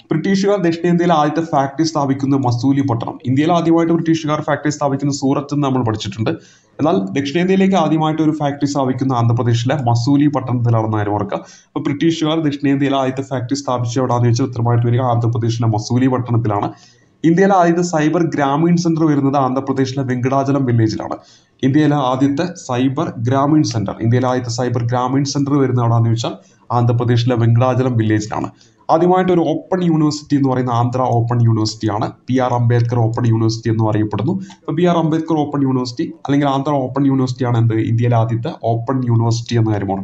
Speaker 1: ബ്രിട്ടീഷുകാർ ദക്ഷിണേന്ത്യയിലെ ആദ്യത്തെ ഫാക്ടറി സ്ഥാപിക്കുന്ന മസൂലി പട്ടണം ഇന്ത്യയിൽ ആദ്യമായിട്ട് ബ്രിട്ടീഷുകാർ ഫാക്ടറി സ്ഥാപിക്കുന്ന സൂറത്ത് എന്ന് നമ്മൾ പഠിച്ചിട്ടുണ്ട് എന്നാൽ ദക്ഷിണേന്ത്യയിലേക്ക് ആദ്യമായിട്ട് ഒരു ഫാക്ടറി സ്ഥാപിക്കുന്ന ആന്ധ്രാപ്രദേശിലെ മസൂലി പട്ടണത്തിലാണെന്ന് കാര്യം ഓർക്കുക അപ്പോൾ ബ്രിട്ടീഷുകാർ ദക്ഷിണേന്ത്യയിലെ ആദ്യത്തെ ഫാക്ടറി സ്ഥാപിച്ച എവിടെയാണെന്ന് വെച്ചാൽ ഉത്തരമായിട്ട് വരിക ആന്ധ്രാപ്രദേശിലെ മസൂലി പട്ടണത്തിലാണ് ഇന്ത്യയിലെ ആദ്യത്തെ സൈബർ ഗ്രാമീൺ സെന്റർ വരുന്നത് ആന്ധ്രാപ്രദേശിലെ വെങ്കടാചലം വില്ലേജിലാണ് ഇന്ത്യയിലെ ആദ്യത്തെ സൈബർ ഗ്രാമീൺ സെന്റർ ഇന്ത്യയിലെ ആദ്യത്തെ സൈബർ ഗ്രാമീൺ സെന്റർ വരുന്നത് എവിടെയാണെന്ന് വെച്ചാൽ ആന്ധ്രാപ്രദേശിലെ വെങ്കടാചലം വില്ലേജിലാണ് ആദ്യമായിട്ട് ഒരു ഓപ്പൺ യൂണിവേഴ്സിറ്റി എന്ന് പറയുന്ന ആന്ധ്ര ഓപ്പൺ യൂണിവേഴ്സിറ്റിയാണ് P R Ambedkar open university എന്ന് അറിയപ്പെടുന്നു അപ്പോൾ P R Ambedkar open university അല്ലെങ്കിൽ ആന്ധ്ര ഓപ്പൺ യൂണിവേഴ്സിറ്റിയാണ് എന്ത് ഇന്ത്യയിലെ ആദ്യത്തെ ഓപ്പൺ യൂണിവേഴ്സിറ്റി എന്ന കാര്യമാണ്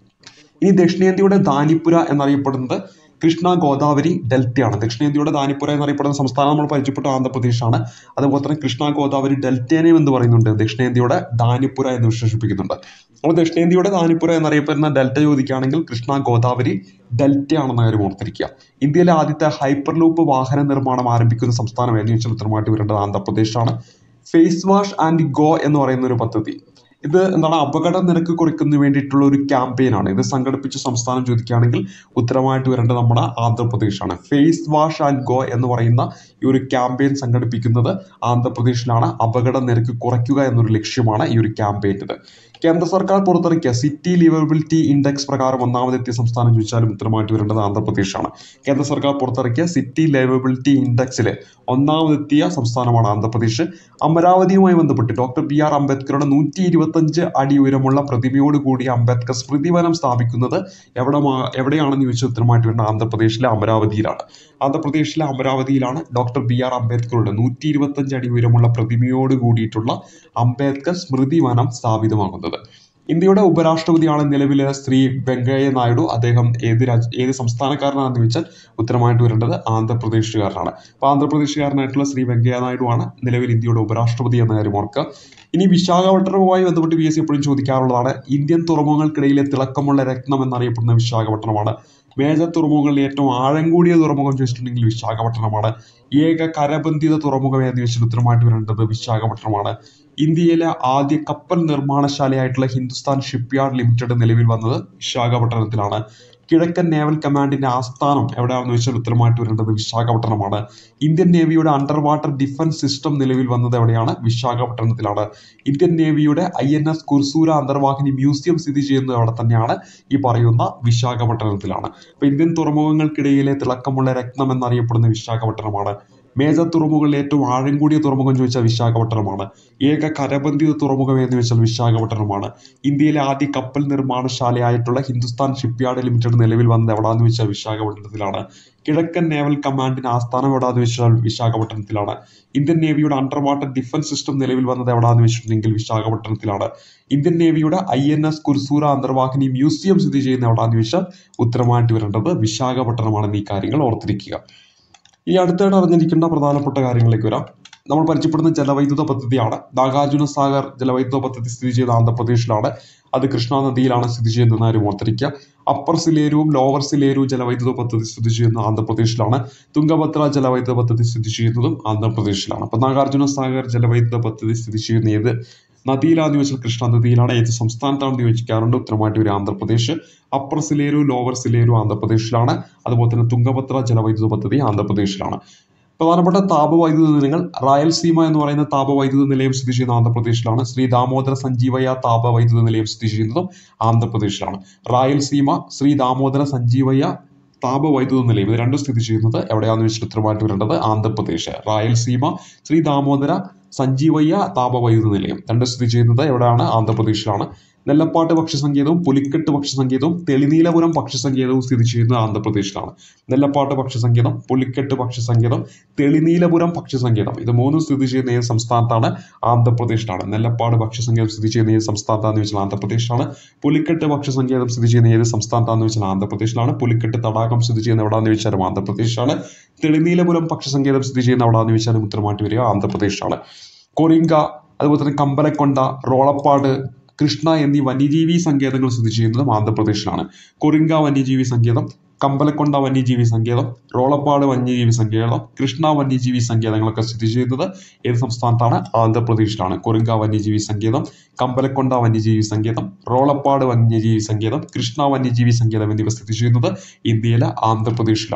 Speaker 1: ഇനി ദക്ഷിണേന്ത്യയുടെ ദാനിപുര എന്നറിയപ്പെടുന്നത് കൃഷ്ണ ഗോദാവരി ഡെൽറ്റയാണ് ദക്ഷിണേന്ത്യയുടെ ദാനിപുര എന്നറിയപ്പെടുന്ന സംസ്ഥാനം നമ്മൾ പരിചയപ്പെട്ട ആന്ധ്രാപ്രദേശാണ് അതുപോലെ തന്നെ കൃഷ്ണ ഗോദാവരി ഡെൽറ്റേനെയും എന്ന് പറയുന്നുണ്ട് ദക്ഷിണേന്ത്യയുടെ ദാനിപുര എന്ന് വിശേഷിപ്പിക്കുന്നുണ്ട് അപ്പോൾ ദക്ഷിണേന്ത്യയുടെ ദാനിപുര എന്നറിയപ്പെടുന്ന ഡെൽറ്റ ചോദിക്കുകയാണെങ്കിൽ കൃഷ്ണ ഗോദാവരി ഡെൽറ്റയാണെന്ന കാര്യം ഓർത്തിരിക്കുക ഇന്ത്യയിലെ ആദ്യത്തെ ഹൈപ്പർ ലൂപ്പ് വാഹന നിർമ്മാണം ആരംഭിക്കുന്ന സംസ്ഥാനം ഏതെന്ന് വെച്ചാൽ ഉത്തരമായിട്ട് വരേണ്ടത് ആന്ധ്രാപ്രദേശാണ് ഫേസ് വാഷ് ആൻഡ് ഗോ എന്ന് പറയുന്ന ഒരു പദ്ധതി ഇത് എന്താണ് അപകട നിരക്ക് കുറയ്ക്കുന്നതിന് വേണ്ടിയിട്ടുള്ള ഒരു ക്യാമ്പയിനാണ് ഇത് സംഘടിപ്പിച്ച സംസ്ഥാനം ചോദിക്കുകയാണെങ്കിൽ ഉത്തരമായിട്ട് വരേണ്ടത് നമ്മുടെ ആന്ധ്രാപ്രദേശാണ് ഫേസ് വാഷ് ആൻഡ് ഗോ എന്ന് പറയുന്ന ഈ ഒരു ക്യാമ്പയിൻ സംഘടിപ്പിക്കുന്നത് ആന്ധ്രാപ്രദേശിലാണ് അപകട നിരക്ക് കുറയ്ക്കുക എന്നൊരു ലക്ഷ്യമാണ് ഈ ഒരു ക്യാമ്പയിൻ്റെത് കേന്ദ്ര സർക്കാർ പുറത്തിറക്കിയ സിറ്റി ലിവബിലിറ്റി ഇൻഡെക്സ് പ്രകാരം ഒന്നാമതെത്തിയ സംസ്ഥാനം ചോദിച്ചാലും ഉത്തരമായിട്ട് വരേണ്ടത് ആന്ധ്രാപ്രദേശാണ് കേന്ദ്ര സർക്കാർ പുറത്തിറക്കിയ സിറ്റി ലിവബിലിറ്റി ഇൻഡെക്സിൽ ഒന്നാമതെത്തിയ സംസ്ഥാനമാണ് ആന്ധ്രാപ്രദേശ് അമരാവതിയുമായി ബന്ധപ്പെട്ട് ഡോക്ടർ ബി ആർ അംബേദ്കറുടെ നൂറ്റി ഇരുപത്തഞ്ച് അടി ഉയരമുള്ള പ്രതിമയോട് കൂടി അംബേദ്കർ സ്മൃതിവനം സ്ഥാപിക്കുന്നത് എവിടെ എവിടെയാണെന്ന് ചോദിച്ചാൽ ഉത്തരമായിട്ട് വരുന്നത് ആന്ധ്രാപ്രദേശിലെ അമരാവതിയിലാണ് ആന്ധ്രാപ്രദേശിലെ അമരാവതിയിലാണ് ഡോക്ടർ ബി ആർ അംബേദ്കറുടെ നൂറ്റി ഇരുപത്തഞ്ച് അടി ഉയരമുള്ള പ്രതിമയോട് കൂടിയിട്ടുള്ള അംബേദ്കർ സ്മൃതി വനം സ്ഥാപിതമാകുന്നത് ഇന്ത്യയുടെ ഉപരാഷ്ട്രപതിയാണ് നിലവിലെ ശ്രീ വെങ്കയ്യ നായിഡു അദ്ദേഹം ഏത് രാജ്യ ഏത് സംസ്ഥാനക്കാരനാണെന്ന് ചോദിച്ചാൽ ഉത്തരമായിട്ട് വരേണ്ടത് ആന്ധ്രാപ്രദേശുകാരനാണ് അപ്പോൾ ആന്ധ്രാപ്രദേശുകാരനായിട്ടുള്ള ശ്രീ വെങ്കയ്യ നായിഡു ആണ് നിലവിൽ ഇന്ത്യയുടെ ഉപരാഷ്ട്രപതി എന്ന കാര്യം ഓർക്കുക ഇനി വിശാഖപട്ടണവുമായി ബന്ധപ്പെട്ട് പി എസ് സി എപ്പോഴും ചോദിക്കാറുള്ളതാണ് ഇന്ത്യൻ തുറമുഖങ്ങൾക്കിടയിലെ തിളക്കമുള്ള രത്നം എന്നറിയപ്പെടുന്ന വിശാഖപട്ടണമാണ് മേജർ തുറമുഖങ്ങളിൽ ഏറ്റവും ആഴം കൂടിയ തുറമുഖം ചോദിച്ചിട്ടുണ്ടെങ്കിൽ വിശാഖപട്ടണമാണ് ഏക കരബന്ധിത തുറമുഖം എന്ന് ചോദിച്ചാൽ ഉത്തരമായിട്ട് വരേണ്ടത് വിശാഖപട്ടണമാണ് ഇന്ത്യയിലെ ആദ്യ കപ്പൽ നിർമ്മാണശാലയായിട്ടുള്ള ഹിന്ദുസ്ഥാൻ ഷിപ്പ്യാർഡ് ലിമിറ്റഡ് നിലവിൽ വന്നത് വിശാഖപട്ടണത്തിലാണ് കിഴക്കൻ നേവൽ കമാൻഡിന്റെ ആസ്ഥാനം എവിടെയാണെന്ന് വെച്ചാൽ ഉത്തരമായിട്ട് വരേണ്ടത് വിശാഖപട്ടണമാണ് ഇന്ത്യൻ നേവിയുടെ അണ്ടർ വാട്ടർ ഡിഫൻസ് സിസ്റ്റം നിലവിൽ വന്നത് എവിടെയാണ് വിശാഖപട്ടണത്തിലാണ് ഇന്ത്യൻ നേവിയുടെ ഐ എൻ എസ് കുർസൂര അന്തർവാഹിനി മ്യൂസിയം സ്ഥിതി ചെയ്യുന്നത് അവിടെ തന്നെയാണ് ഈ പറയുന്ന വിശാഖപട്ടണത്തിലാണ് അപ്പൊ ഇന്ത്യൻ തുറമുഖങ്ങൾക്കിടയിലെ തിളക്കമുള്ള രത്നം എന്നറിയപ്പെടുന്ന വിശാഖപട്ടണമാണ് മേജർ തുറമുഖങ്ങളിൽ ഏറ്റവും ആഴം കൂടിയ തുറമുഖം ചോദിച്ചാൽ വിശാഖപട്ടണമാണ് ഏക കരബന്ധിത തുറമുഖം എന്ന് വെച്ചാൽ വിശാഖപട്ടണമാണ് ഇന്ത്യയിലെ ആദ്യ കപ്പൽ നിർമ്മാണശാലയായിട്ടുള്ള ഹിന്ദുസ്ഥാൻ ഷിപ്പ്യാർഡ് ലിമിറ്റഡ് നിലവിൽ വന്നത് എവിടാന്ന് വെച്ചാൽ വിശാഖപട്ടണത്തിലാണ് കിഴക്കൻ നേവൽ കമാൻഡിന് ആസ്ഥാനം എവിടാന്ന് വെച്ചാൽ വിശാഖപട്ടണത്തിലാണ് ഇന്ത്യൻ നേവിയുടെ അണ്ടർ വാട്ടർ ഡിഫൻസ് സിസ്റ്റം നിലവിൽ വന്നത് എവിടാന്ന് വെച്ചിട്ടുണ്ടെങ്കിൽ വിശാഖപട്ടണത്തിലാണ് ഇന്ത്യൻ നേവിയുടെ ഐ എൻ എസ് കുർസൂര അന്തർവാഹിനി മ്യൂസിയം സ്ഥിതി ചെയ്യുന്ന എവിടാന്ന് വെച്ചാൽ ഉത്തരമായിട്ട് വരേണ്ടത് വിശാഖപട്ടണമാണെന്ന് ഈ കാര്യങ്ങൾ ഓർത്തിരിക്കുക ഈ അടുത്തിടെ അറിഞ്ഞിരിക്കേണ്ട പ്രധാനപ്പെട്ട കാര്യങ്ങളിലേക്ക് വരാം നമ്മൾ പരിചയപ്പെടുന്ന ജലവൈദ്യുത പദ്ധതിയാണ് നാഗാർജുന സാഗർ ജലവൈദ്യുത പദ്ധതി സ്ഥിതി ചെയ്യുന്ന ആന്ധ്രാപ്രദേശിലാണ് അത് കൃഷ്ണ നദിയിലാണ് സ്ഥിതി ചെയ്യുന്നതെന്ന് ആരും ഓർത്തിരിക്കുക അപ്പർ സിലേരുവും ലോവർ സിലേരു ജലവൈദ്യുത പദ്ധതി സ്ഥിതി ചെയ്യുന്ന ആന്ധ്രാപ്രദേശിലാണ് തുംഗഭദ്ര ജലവൈദ്യുത പദ്ധതി സ്ഥിതി ചെയ്യുന്നതും ആന്ധ്രാപ്രദേശിലാണ് അപ്പൊ നാഗാർജുന സാഗർ ജലവൈദ്യുത പദ്ധതി സ്ഥിതി ചെയ്യുന്ന ഏത് നദിയിലാന്ന് ചോദിച്ചാൽ കൃഷ്ണ നദിയിലാണ് ഏത് സംസ്ഥാനത്താണെന്ന് ചോദിക്കാറുണ്ട് ഉത്തരമായിട്ട് ഒരു ആന്ധ്രാപ്രദേശ് അപ്പർ സിലേരു ലോവർ സിലേരു ആന്ധ്രാപ്രദേശിലാണ് അതുപോലെ തന്നെ തുംഗഭദ്ര ജലവൈദ്യുത പദ്ധതി ആന്ധ്രാപ്രദേശിലാണ് പ്രധാനപ്പെട്ട താപവൈദ്യുത നിലയങ്ങൾ റായൽസീമ എന്ന് പറയുന്ന താപവൈദ്യുത നിലയം സ്ഥിതി ചെയ്യുന്ന ആന്ധ്രാപ്രദേശിലാണ് ശ്രീ ദാമോദര സഞ്ജീവയ താപവൈദ്യുത നിലയം സ്ഥിതി ചെയ്യുന്നതും ആന്ധ്രാപ്രദേശിലാണ് റായൽസീമ ശ്രീ ദാമോദര സഞ്ജീവയ താപവൈദ്യുത നിലയം ഇത് രണ്ടും സ്ഥിതി ചെയ്യുന്നത് എവിടെയാണെന്ന് വെച്ചാൽ ഉത്തരമായിട്ട് വരേണ്ടത് ആന്ധ്രാപ്രദേശ് റായൽസീമ ശ്രീ ദാമോദര സഞ്ജീവയ്യ താപവൈദ്യുത നിലയം രണ്ടും സ്ഥിതി ചെയ്യുന്നത് എവിടെയാണ് ആന്ധ്രാപ്രദേശിലാണ് നെല്ലപ്പാട്ട് പക്ഷിസങ്കേതവും പുലിക്കെട്ട് പക്ഷിസങ്കേതവും തെളിനീലപുരം പക്ഷിസങ്കേതവും സ്ഥിതി ചെയ്യുന്നത് ആന്ധ്രാപ്രദേശിലാണ് നെല്ലപ്പാട്ട് പക്ഷിസങ്കേതം പുലിക്കെട്ട് പക്ഷിസങ്കേതം തെളിനീലപുരം പക്ഷിസങ്കേതം ഇത് മൂന്നും സ്ഥിതി ചെയ്യുന്ന ഏത് സംസ്ഥാനത്താണ് ആന്ധ്രാപ്രദേശിലാണ് നെല്ലപ്പാട് പക്ഷിസങ്കേതം സ്ഥിതി ചെയ്യുന്ന ഏത് സംസ്ഥാനത്താണെന്ന് വെച്ചാൽ ആന്ധ്രാപ്രദേശിലാണ് പുലിക്കെട്ട് പക്ഷിസങ്കേതം സ്ഥിതി ചെയ്യുന്ന ഏത് സംസ്ഥാനത്താണെന്ന് വെച്ചാൽ ആന്ധ്രാപ്രദേശിലാണ് പുലിക്കെട്ട് തടാകം സ്ഥിതി ചെയ്യുന്ന എവിടെയാണെന്ന് വെച്ചാലും ആന്ധ്രാപ്രദേശിലാണ് തെളിനീലപുരം പക്ഷിസങ്കേതം സ്ഥിതി ചെയ്യുന്ന എവിടെയാണെന്ന് വെച്ചാലും ഉത്തരമായിട്ട് വരിക ആന്ധ്രാപ്രദേശിലാണ് കൊറിങ്ക അതുപോലെ തന്നെ കമ്പലക്കൊണ്ട റോളപ്പാട് കൃഷ്ണ എന്നീ വന്യജീവി സങ്കേതങ്ങൾ സ്ഥിതി ചെയ്യുന്നതും ആന്ധ്രാപ്രദേശിലാണ് കൊറിങ്ക വന്യജീവി സങ്കേതം കമ്പലക്കൊണ്ട വന്യജീവി സങ്കേതം റോളപ്പാട് വന്യജീവി സങ്കേതം കൃഷ്ണ വന്യജീവി സങ്കേതങ്ങളൊക്കെ സ്ഥിതി ചെയ്യുന്നത് ഏത് സംസ്ഥാനത്താണ് ആന്ധ്രാപ്രദേശിലാണ് കൊറിങ്ക വന്യജീവി സങ്കേതം കമ്പലക്കൊണ്ട വന്യജീവി സങ്കേതം റോളപ്പാട് വന്യജീവി സങ്കേതം കൃഷ്ണ വന്യജീവി സങ്കേതം എന്നിവ സ്ഥിതി ചെയ്യുന്നത് ഇന്ത്യയിലെ ആന്ധ്രാപ്രദേശിലാണ്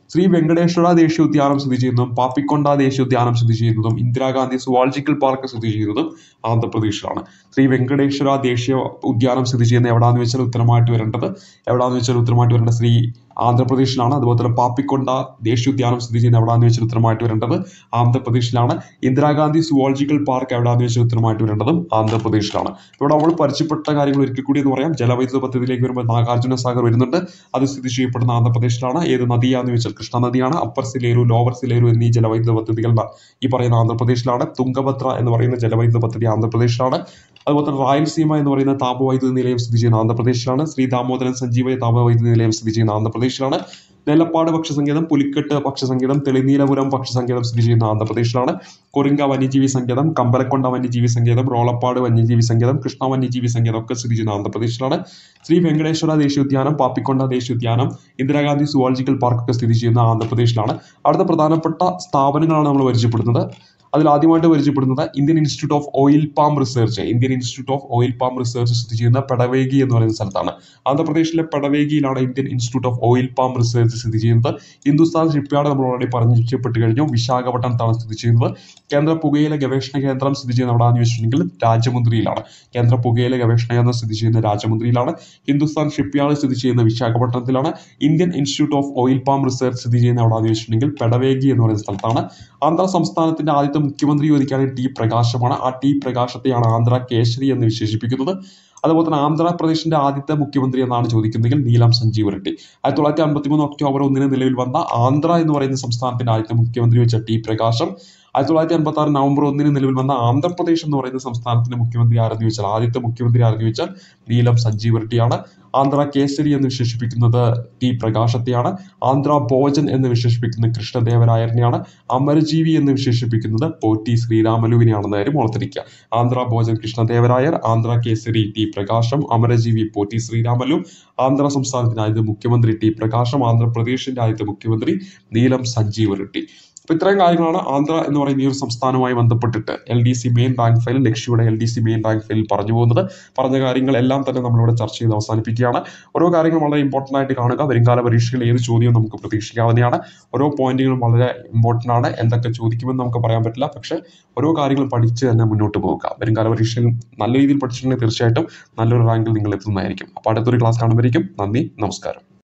Speaker 1: ശ്രീ വെങ്കടേശ്വര ദേശീയോദ്യാനം സ്ഥിതി ചെയ്യുന്നതും പാപ്പിക്കൊണ്ട ദേശീയോദ്യാനം സ്ഥിതി ചെയ്യുന്നതും ഇന്ദിരാഗാന്ധി സുവാളജിക്കൽ പാർക്ക് സ്ഥിതി ചെയ്യുന്നതും ആന്ധ്രാപ്രദേശിലാണ് ശ്രീ വെങ്കടേശ്വര ദേശീയ ഉദ്യാനം സ്ഥിതി ചെയ്യുന്ന എവിടാന്ന് വെച്ചാൽ ഉത്തരമായിട്ട് വരേണ്ടത് എവിടാന്ന് വെച്ചാൽ ഉത്തരമായിട്ട് വരേണ്ടത് ശ്രീ ആന്ധ്രാപ്രദേശിലാണ് അതുപോലെ തന്നെ പാപ്പിക്കൊണ്ട ദേശീയോദ്യാനം സ്ഥിതി ചെയ്യുന്ന എവിടാന്ന് വെച്ചാൽ ഉത്തരമായിട്ട് വരേണ്ടത് ആന്ധ്രാപ്രദേശിലാണ് ഇന്ദിരാഗാന്ധി സുവോളജിക്കൽ പാർക്ക് എവിടാന്ന് വെച്ചാൽ ഉത്തരമായിട്ട് വരേണ്ടതും ആന്ധ്രാപ്രദേശിലാണ് ഇവിടെ നമ്മൾ പരിചയപ്പെട്ട കാര്യങ്ങൾ ഒരിക്കൽ കൂടി എന്ന് പറയാം ജലവൈദ്യുത പദ്ധതിയിലേക്ക് വരുമ്പോൾ നാഗാർജുന സാഗർ വരുന്നുണ്ട് അത് സ്ഥിതി ചെയ്യപ്പെടുന്ന ആന്ധ്രാപ്രദേശിലാണ് ഏത് നദിയാന്ന് വെച്ചാൽ കൃഷ്ണ നദിയാണ് അപ്പർ സിലേരു ലോവർ സിലേരു എന്നീ ജലവൈദ്യുത പദ്ധതികൾ ന- ഈ പറയുന്ന ആന്ധ്രാപ്രദേശിലാണ് തുംഗഭദ്ര എന്ന് പറയുന്ന ജലവൈദ്യുത പദ്ധതി ആന്ധ്രാപ്രദേശിലാണ് അതുപോലെ തന്നെ റായലസീമ എന്ന് പറയുന്ന താപവൈദ്യുത നിലയം സ്ഥിതി ചെയ്യുന്ന ആന്ധ്രാപ്രദേശിലാണ് ശ്രീ ദാമോദരൻ സഞ്ജീവ താപവൈദ്യുത നിലയം സ്ഥിതി ചെയ്യുന്ന ആന്ധ്രാപ്രദേശിലാണ് നെല്ലപ്പാട് പക്ഷിസങ്കേതം പുലിക്കെട്ട് പക്ഷിസങ്കേതം തെളിനീലപുരം പക്ഷിസങ്കേതം സ്ഥിതി ചെയ്യുന്ന ആന്ധ്രാപ്രദേശിലാണ് കൊറിങ്ക വന്യജീവി സങ്കേതം കമ്പലക്കൊണ്ട വന്യജീവി സങ്കേതം റോളപ്പാട് വന്യജീവി സങ്കേതം കൃഷ്ണ വന്യജീവി സങ്കേതം ഒക്കെ സ്ഥിതി ചെയ്യുന്ന ആന്ധ്രാപ്രദേശിലാണ് ശ്രീ വെങ്കടേശ്വര ദേശീയോദ്യാനം പാപ്പിക്കൊണ്ട ദേശീയോദ്യാനം ഇന്ദിരാഗാന്ധി സുവോളജിക്കൽ പാർക്ക് ഒക്കെ സ്ഥിതി ചെയ്യുന്ന ആന്ധ്രാപ്രദേശിലാണ് അടുത്ത പ്രധാനപ്പെട്ട സ്ഥാപനങ്ങളാണ് നമ്മൾ പരിചയപ്പെടുന്നത് അതിൽ ആദ്യമായിട്ട് പരിചയപ്പെടുന്നത് Indian institute of oil palm research Indian institute of oil palm research സ്ഥിതി ചെയ്യുന്ന പെടവേഗി എന്ന് പറയുന്ന സ്ഥലത്താണ് ആന്ധ്രാപ്രദേശിലെ പെടവേഗിയിലാണ് Indian institute of oil palm research സ്ഥിതി ചെയ്യുന്നത് ഹിന്ദുസ്ഥാൻ ഷിപ്പ്യാർഡ് നമ്മൾ ഓൾറെഡി പരിചയപ്പെട്ട് കഴിഞ്ഞു വിശാഖപട്ടണത്താണ് സ്ഥിതി ചെയ്യുന്നത് കേന്ദ്ര പുകയില ഗവേഷണ കേന്ദ്രം സ്ഥിതി ചെയ്യുന്ന എവിടെയാണെന്ന് വെച്ചിട്ടുണ്ടെങ്കിൽ രാജമുന്ദ്രിയിലാണ് കേന്ദ്ര പുകയില ഗവേഷണ കേന്ദ്രം സ്ഥിതി ചെയ്യുന്ന രാജമുന്ദ്രിയിലാണ് ഹിന്ദുസ്ഥാൻ ഷിപ്പ്യാർഡ് സ്ഥിതി ചെയ്യുന്ന വിശാഖപട്ടണത്തിലാണ് Indian institute of oil palm research സ്ഥിതി ചെയ്യുന്ന എവിടെയാണെന്ന് വെച്ചിട്ടുണ്ടെങ്കിൽ പെടവേഗി എന്ന് പറയുന്ന സ്ഥലത്താണ് ആന്ധ്ര സംസ്ഥാനത്തിന്റെ ആദ്യത്തെ മുഖ്യമന്ത്രി ചോദിക്കുകയാണെങ്കിൽ ടി പ്രകാശമാണ് ആ ടി പ്രകാശത്തെയാണ് ആന്ധ്ര കേശരി എന്ന് വിശേഷിപ്പിക്കുന്നത് അതുപോലെ തന്നെ ആന്ധ്രാപ്രദേശിന്റെ ആദ്യത്തെ മുഖ്യമന്ത്രി എന്നാണ് ചോദിക്കുന്നതെങ്കിൽ നീലം സഞ്ജീവ് റെഡ്ഡി ആയിരത്തി തൊള്ളായിരത്തി അമ്പത്തി മൂന്ന് ഒക്ടോബർ ഒന്നിന് നിലവിൽ വന്ന ആന്ധ്ര എന്ന് പറയുന്ന സംസ്ഥാനത്തിന്റെ ആദ്യത്തെ മുഖ്യമന്ത്രി വെച്ച ടി പ്രകാശം ആയിരത്തി തൊള്ളായിരത്തി അമ്പത്തി ആറ് നവംബർ ഒന്നിന് നിലവിൽ വന്ന ആന്ധ്രാപ്രദേശ് എന്ന് പറയുന്ന സംസ്ഥാനത്തിന്റെ മുഖ്യമന്ത്രി ആരെന്ന് ചോദിച്ചാൽ ആദ്യത്തെ മുഖ്യമന്ത്രി ആരെന്ന് ചോദിച്ചാൽ നീലം സഞ്ജീവ് റെഡ്ഡിയാണ് ആന്ധ്ര കേസരി എന്ന് വിശേഷിപ്പിക്കുന്നത് ടി പ്രകാശത്തെയാണ് ആന്ധ്ര ഭോജൻ എന്ന് വിശേഷിപ്പിക്കുന്നത് കൃഷ്ണദേവരായരനെയാണ് അമരജീവി എന്ന് വിശേഷിപ്പിക്കുന്നത് പോറ്റി ശ്രീരാമലുവിനെയാണെന്ന് കാര്യം ഓർത്തിരിക്കുക ആന്ധ്ര ഭോജൻ കൃഷ്ണദേവരായർ ആന്ധ്ര കേസരി ടി പ്രകാശം അമരജീവി പോറ്റി ശ്രീരാമലു ആന്ധ്ര സംസ്ഥാനത്തിന്റെ ആദ്യത്തെ മുഖ്യമന്ത്രി ടി പ്രകാശം ആന്ധ്രാപ്രദേശിന്റെ ആദ്യത്തെ മുഖ്യമന്ത്രി നീലം സഞ്ജീവ് റെഡ്ഡി അപ്പൊ ഇത്രയും കാര്യങ്ങളാണ് ആന്ധ്ര എന്ന് പറയുന്ന ഈ ഒരു സംസ്ഥാനവുമായി ബന്ധപ്പെട്ടിട്ട് L D C main rank file ലക്ഷ്യയുടെ L D C main rank ഫയലിൽ പറഞ്ഞു പോകുന്നത് പറഞ്ഞ കാര്യങ്ങളെല്ലാം തന്നെ നമ്മളിവിടെ ചർച്ച ചെയ്ത് അവസാനിപ്പിക്കുകയാണ് ഓരോ കാര്യങ്ങളും വളരെ ഇമ്പോർട്ടൻ്റ് ആയിട്ട് കാണുക വരുംകാല പരീക്ഷയിൽ ഏത് ചോദ്യവും നമുക്ക് പ്രതീക്ഷിക്കാവുന്നതാണ് ഓരോ പോയിന്റുകളും വളരെ ഇമ്പോർട്ടൻ്റ് ആണ് എന്തൊക്കെ ചോദിക്കുമെന്ന് നമുക്ക് പറയാൻ പറ്റില്ല പക്ഷേ ഓരോ കാര്യങ്ങളും പഠിച്ച് തന്നെ മുന്നോട്ട് പോകുക വരുംകാല പരീക്ഷയിൽ നല്ല രീതിയിൽ പഠിച്ചിട്ടുണ്ടെങ്കിൽ തീർച്ചയായിട്ടും നല്ലൊരു റാങ്കിൽ നിങ്ങൾ എത്തുന്നതായിരിക്കും അപ്പോൾ അടുത്തൊരു ക്ലാസ് കാണുമ്പോഴേക്കും നന്ദി നമസ്കാരം